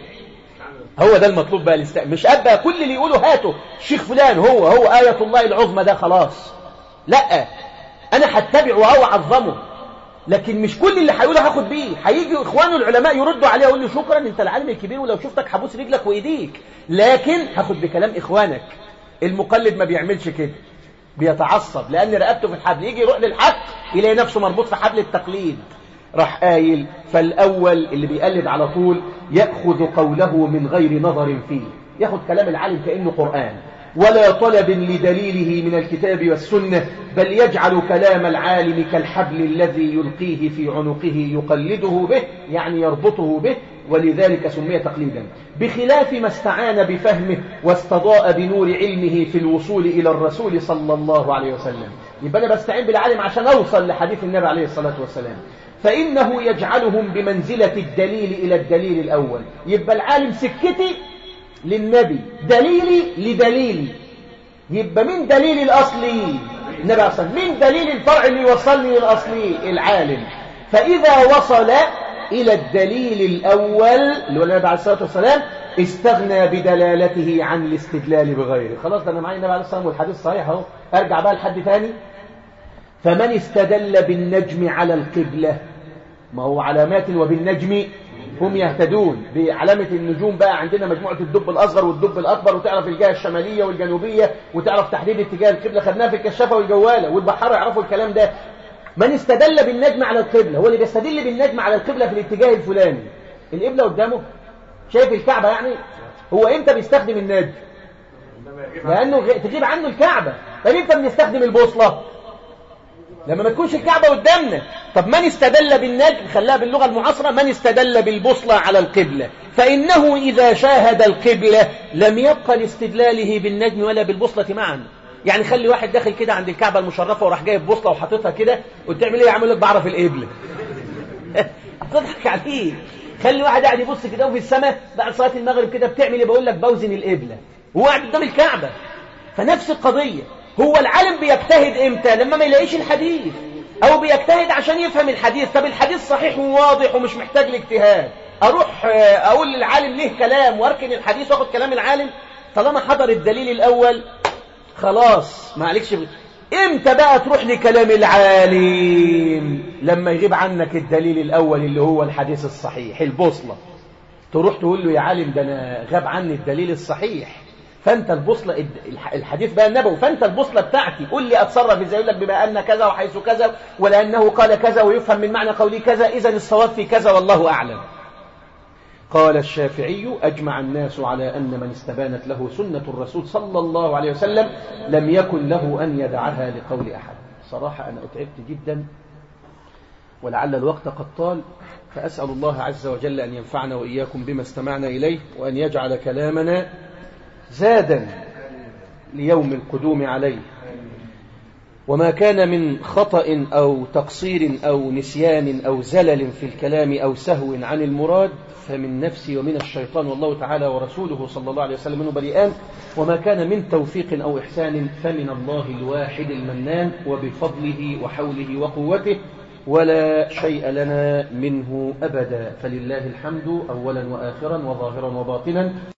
هو ده المطلوب بقى الاست... مش أبقى كل اللي يقوله هاته الشيخ فلان هو هو آية الله العظمى ده خلاص لا أنا هتبعه أو أعظمه لكن مش كل اللي هيقوله هاخد بيه هيجي إخوانه العلماء يردوا عليه يقول له شكرا أنت العالم الكبير ولو شفتك هبوس رجلك وإيديك لكن هاخد بكلام إخوانك المقلد ما بيعملش كده بيتعصب لأن رقبته في الحبل يجي يروح للحق يلاقي نفسه مربوط في حبل التقليد راح قايل فالأول اللي بيقلد على طول يأخذ قوله من غير نظر فيه ياخد كلام العالم كأنه قرآن ولا طلب لدليله من الكتاب والسنة بل يجعل كلام العالم كالحبل الذي يلقيه في عنقه يقلده به يعني يربطه به ولذلك سمي تقليدا بخلاف ما استعان بفهمه واستضاء بنور علمه في الوصول إلى الرسول صلى الله عليه وسلم يبقى أنا بستعين بالعالم عشان أوصل لحديث النبي عليه الصلاة والسلام فإنه يجعلهم بمنزلة الدليل إلى الدليل الأول يبقى العالم سكتي للنبي دليلي لدليلي يبقى من دليل الأصلي النبي أصلا من دليل الفرع اللي يوصلني للأصلي العالم فإذا وصل إلى الدليل الأول اللي هو النبي عليه الصلاة والسلام استغنى بدلالته عن الاستدلال بغيره خلاص ده أنا معايا النبي عليه الصلاة والسلام والحديث صحيح أهو أرجع بقى لحد ثاني فمن استدل بالنجم على القبلة ما هو علامات وبالنجم هم يهتدون بعلامة النجوم بقى عندنا مجموعة الدب الأصغر والدب الأكبر وتعرف الجهة الشمالية والجنوبية وتعرف تحديد اتجاه القبلة خدناها في الكشافة والجوالة والبحارة يعرفوا الكلام ده من استدل بالنجم على القبلة هو اللي بيستدل بالنجم على القبلة في الاتجاه الفلاني القبلة قدامه شايف الكعبة يعني هو امتى بيستخدم النجم لأنه تجيب عنه الكعبة طب امتى بنستخدم البوصلة لما ما تكونش الكعبة قدامنا طب من استدل بالنجم خلاها باللغة المعاصرة من استدل بالبوصلة على القبلة فإنه إذا شاهد القبلة لم يبقى لاستدلاله بالنجم ولا بالبوصلة معا يعني خلي واحد داخل كده عند الكعبة المشرفة وراح جايب بوصلة وحاططها كده وتعمل ايه يعمل لك بعرف القبلة تضحك عليه خلي واحد قاعد يبص كده وفي السماء بعد صلاة المغرب كده بتعمل ايه بقول لك بوزن القبلة وهو قاعد قدام الكعبة فنفس القضية هو العالم بيجتهد امتى لما ما يلاقيش الحديث او بيجتهد عشان يفهم الحديث طب الحديث صحيح وواضح ومش محتاج لاجتهاد اروح اقول للعالم ليه كلام واركن الحديث واخد كلام العالم طالما حضر الدليل الاول خلاص ما عليكش ب... امتى بقى تروح لكلام العالم لما يغيب عنك الدليل الاول اللي هو الحديث الصحيح البوصله تروح تقول له يا عالم ده انا غاب عني الدليل الصحيح فانت البوصله الحديث بقى النبوي فانت البوصله بتاعتي قول لي اتصرف ازاي يقول لك بما ان كذا وحيث كذا ولانه قال كذا ويفهم من معنى قولي كذا اذا الصواب في كذا والله اعلم قال الشافعي اجمع الناس على ان من استبانت له سنه الرسول صلى الله عليه وسلم لم يكن له ان يدعها لقول احد صراحه انا اتعبت جدا ولعل الوقت قد طال فاسال الله عز وجل ان ينفعنا واياكم بما استمعنا اليه وان يجعل كلامنا زادا ليوم القدوم عليه وما كان من خطأ أو تقصير أو نسيان أو زلل في الكلام أو سهو عن المراد فمن نفسي ومن الشيطان والله تعالى ورسوله صلى الله عليه وسلم منه بريئان وما كان من توفيق أو إحسان فمن الله الواحد المنان وبفضله وحوله وقوته ولا شيء لنا منه أبدا فلله الحمد أولا وآخرا وظاهرا وباطنا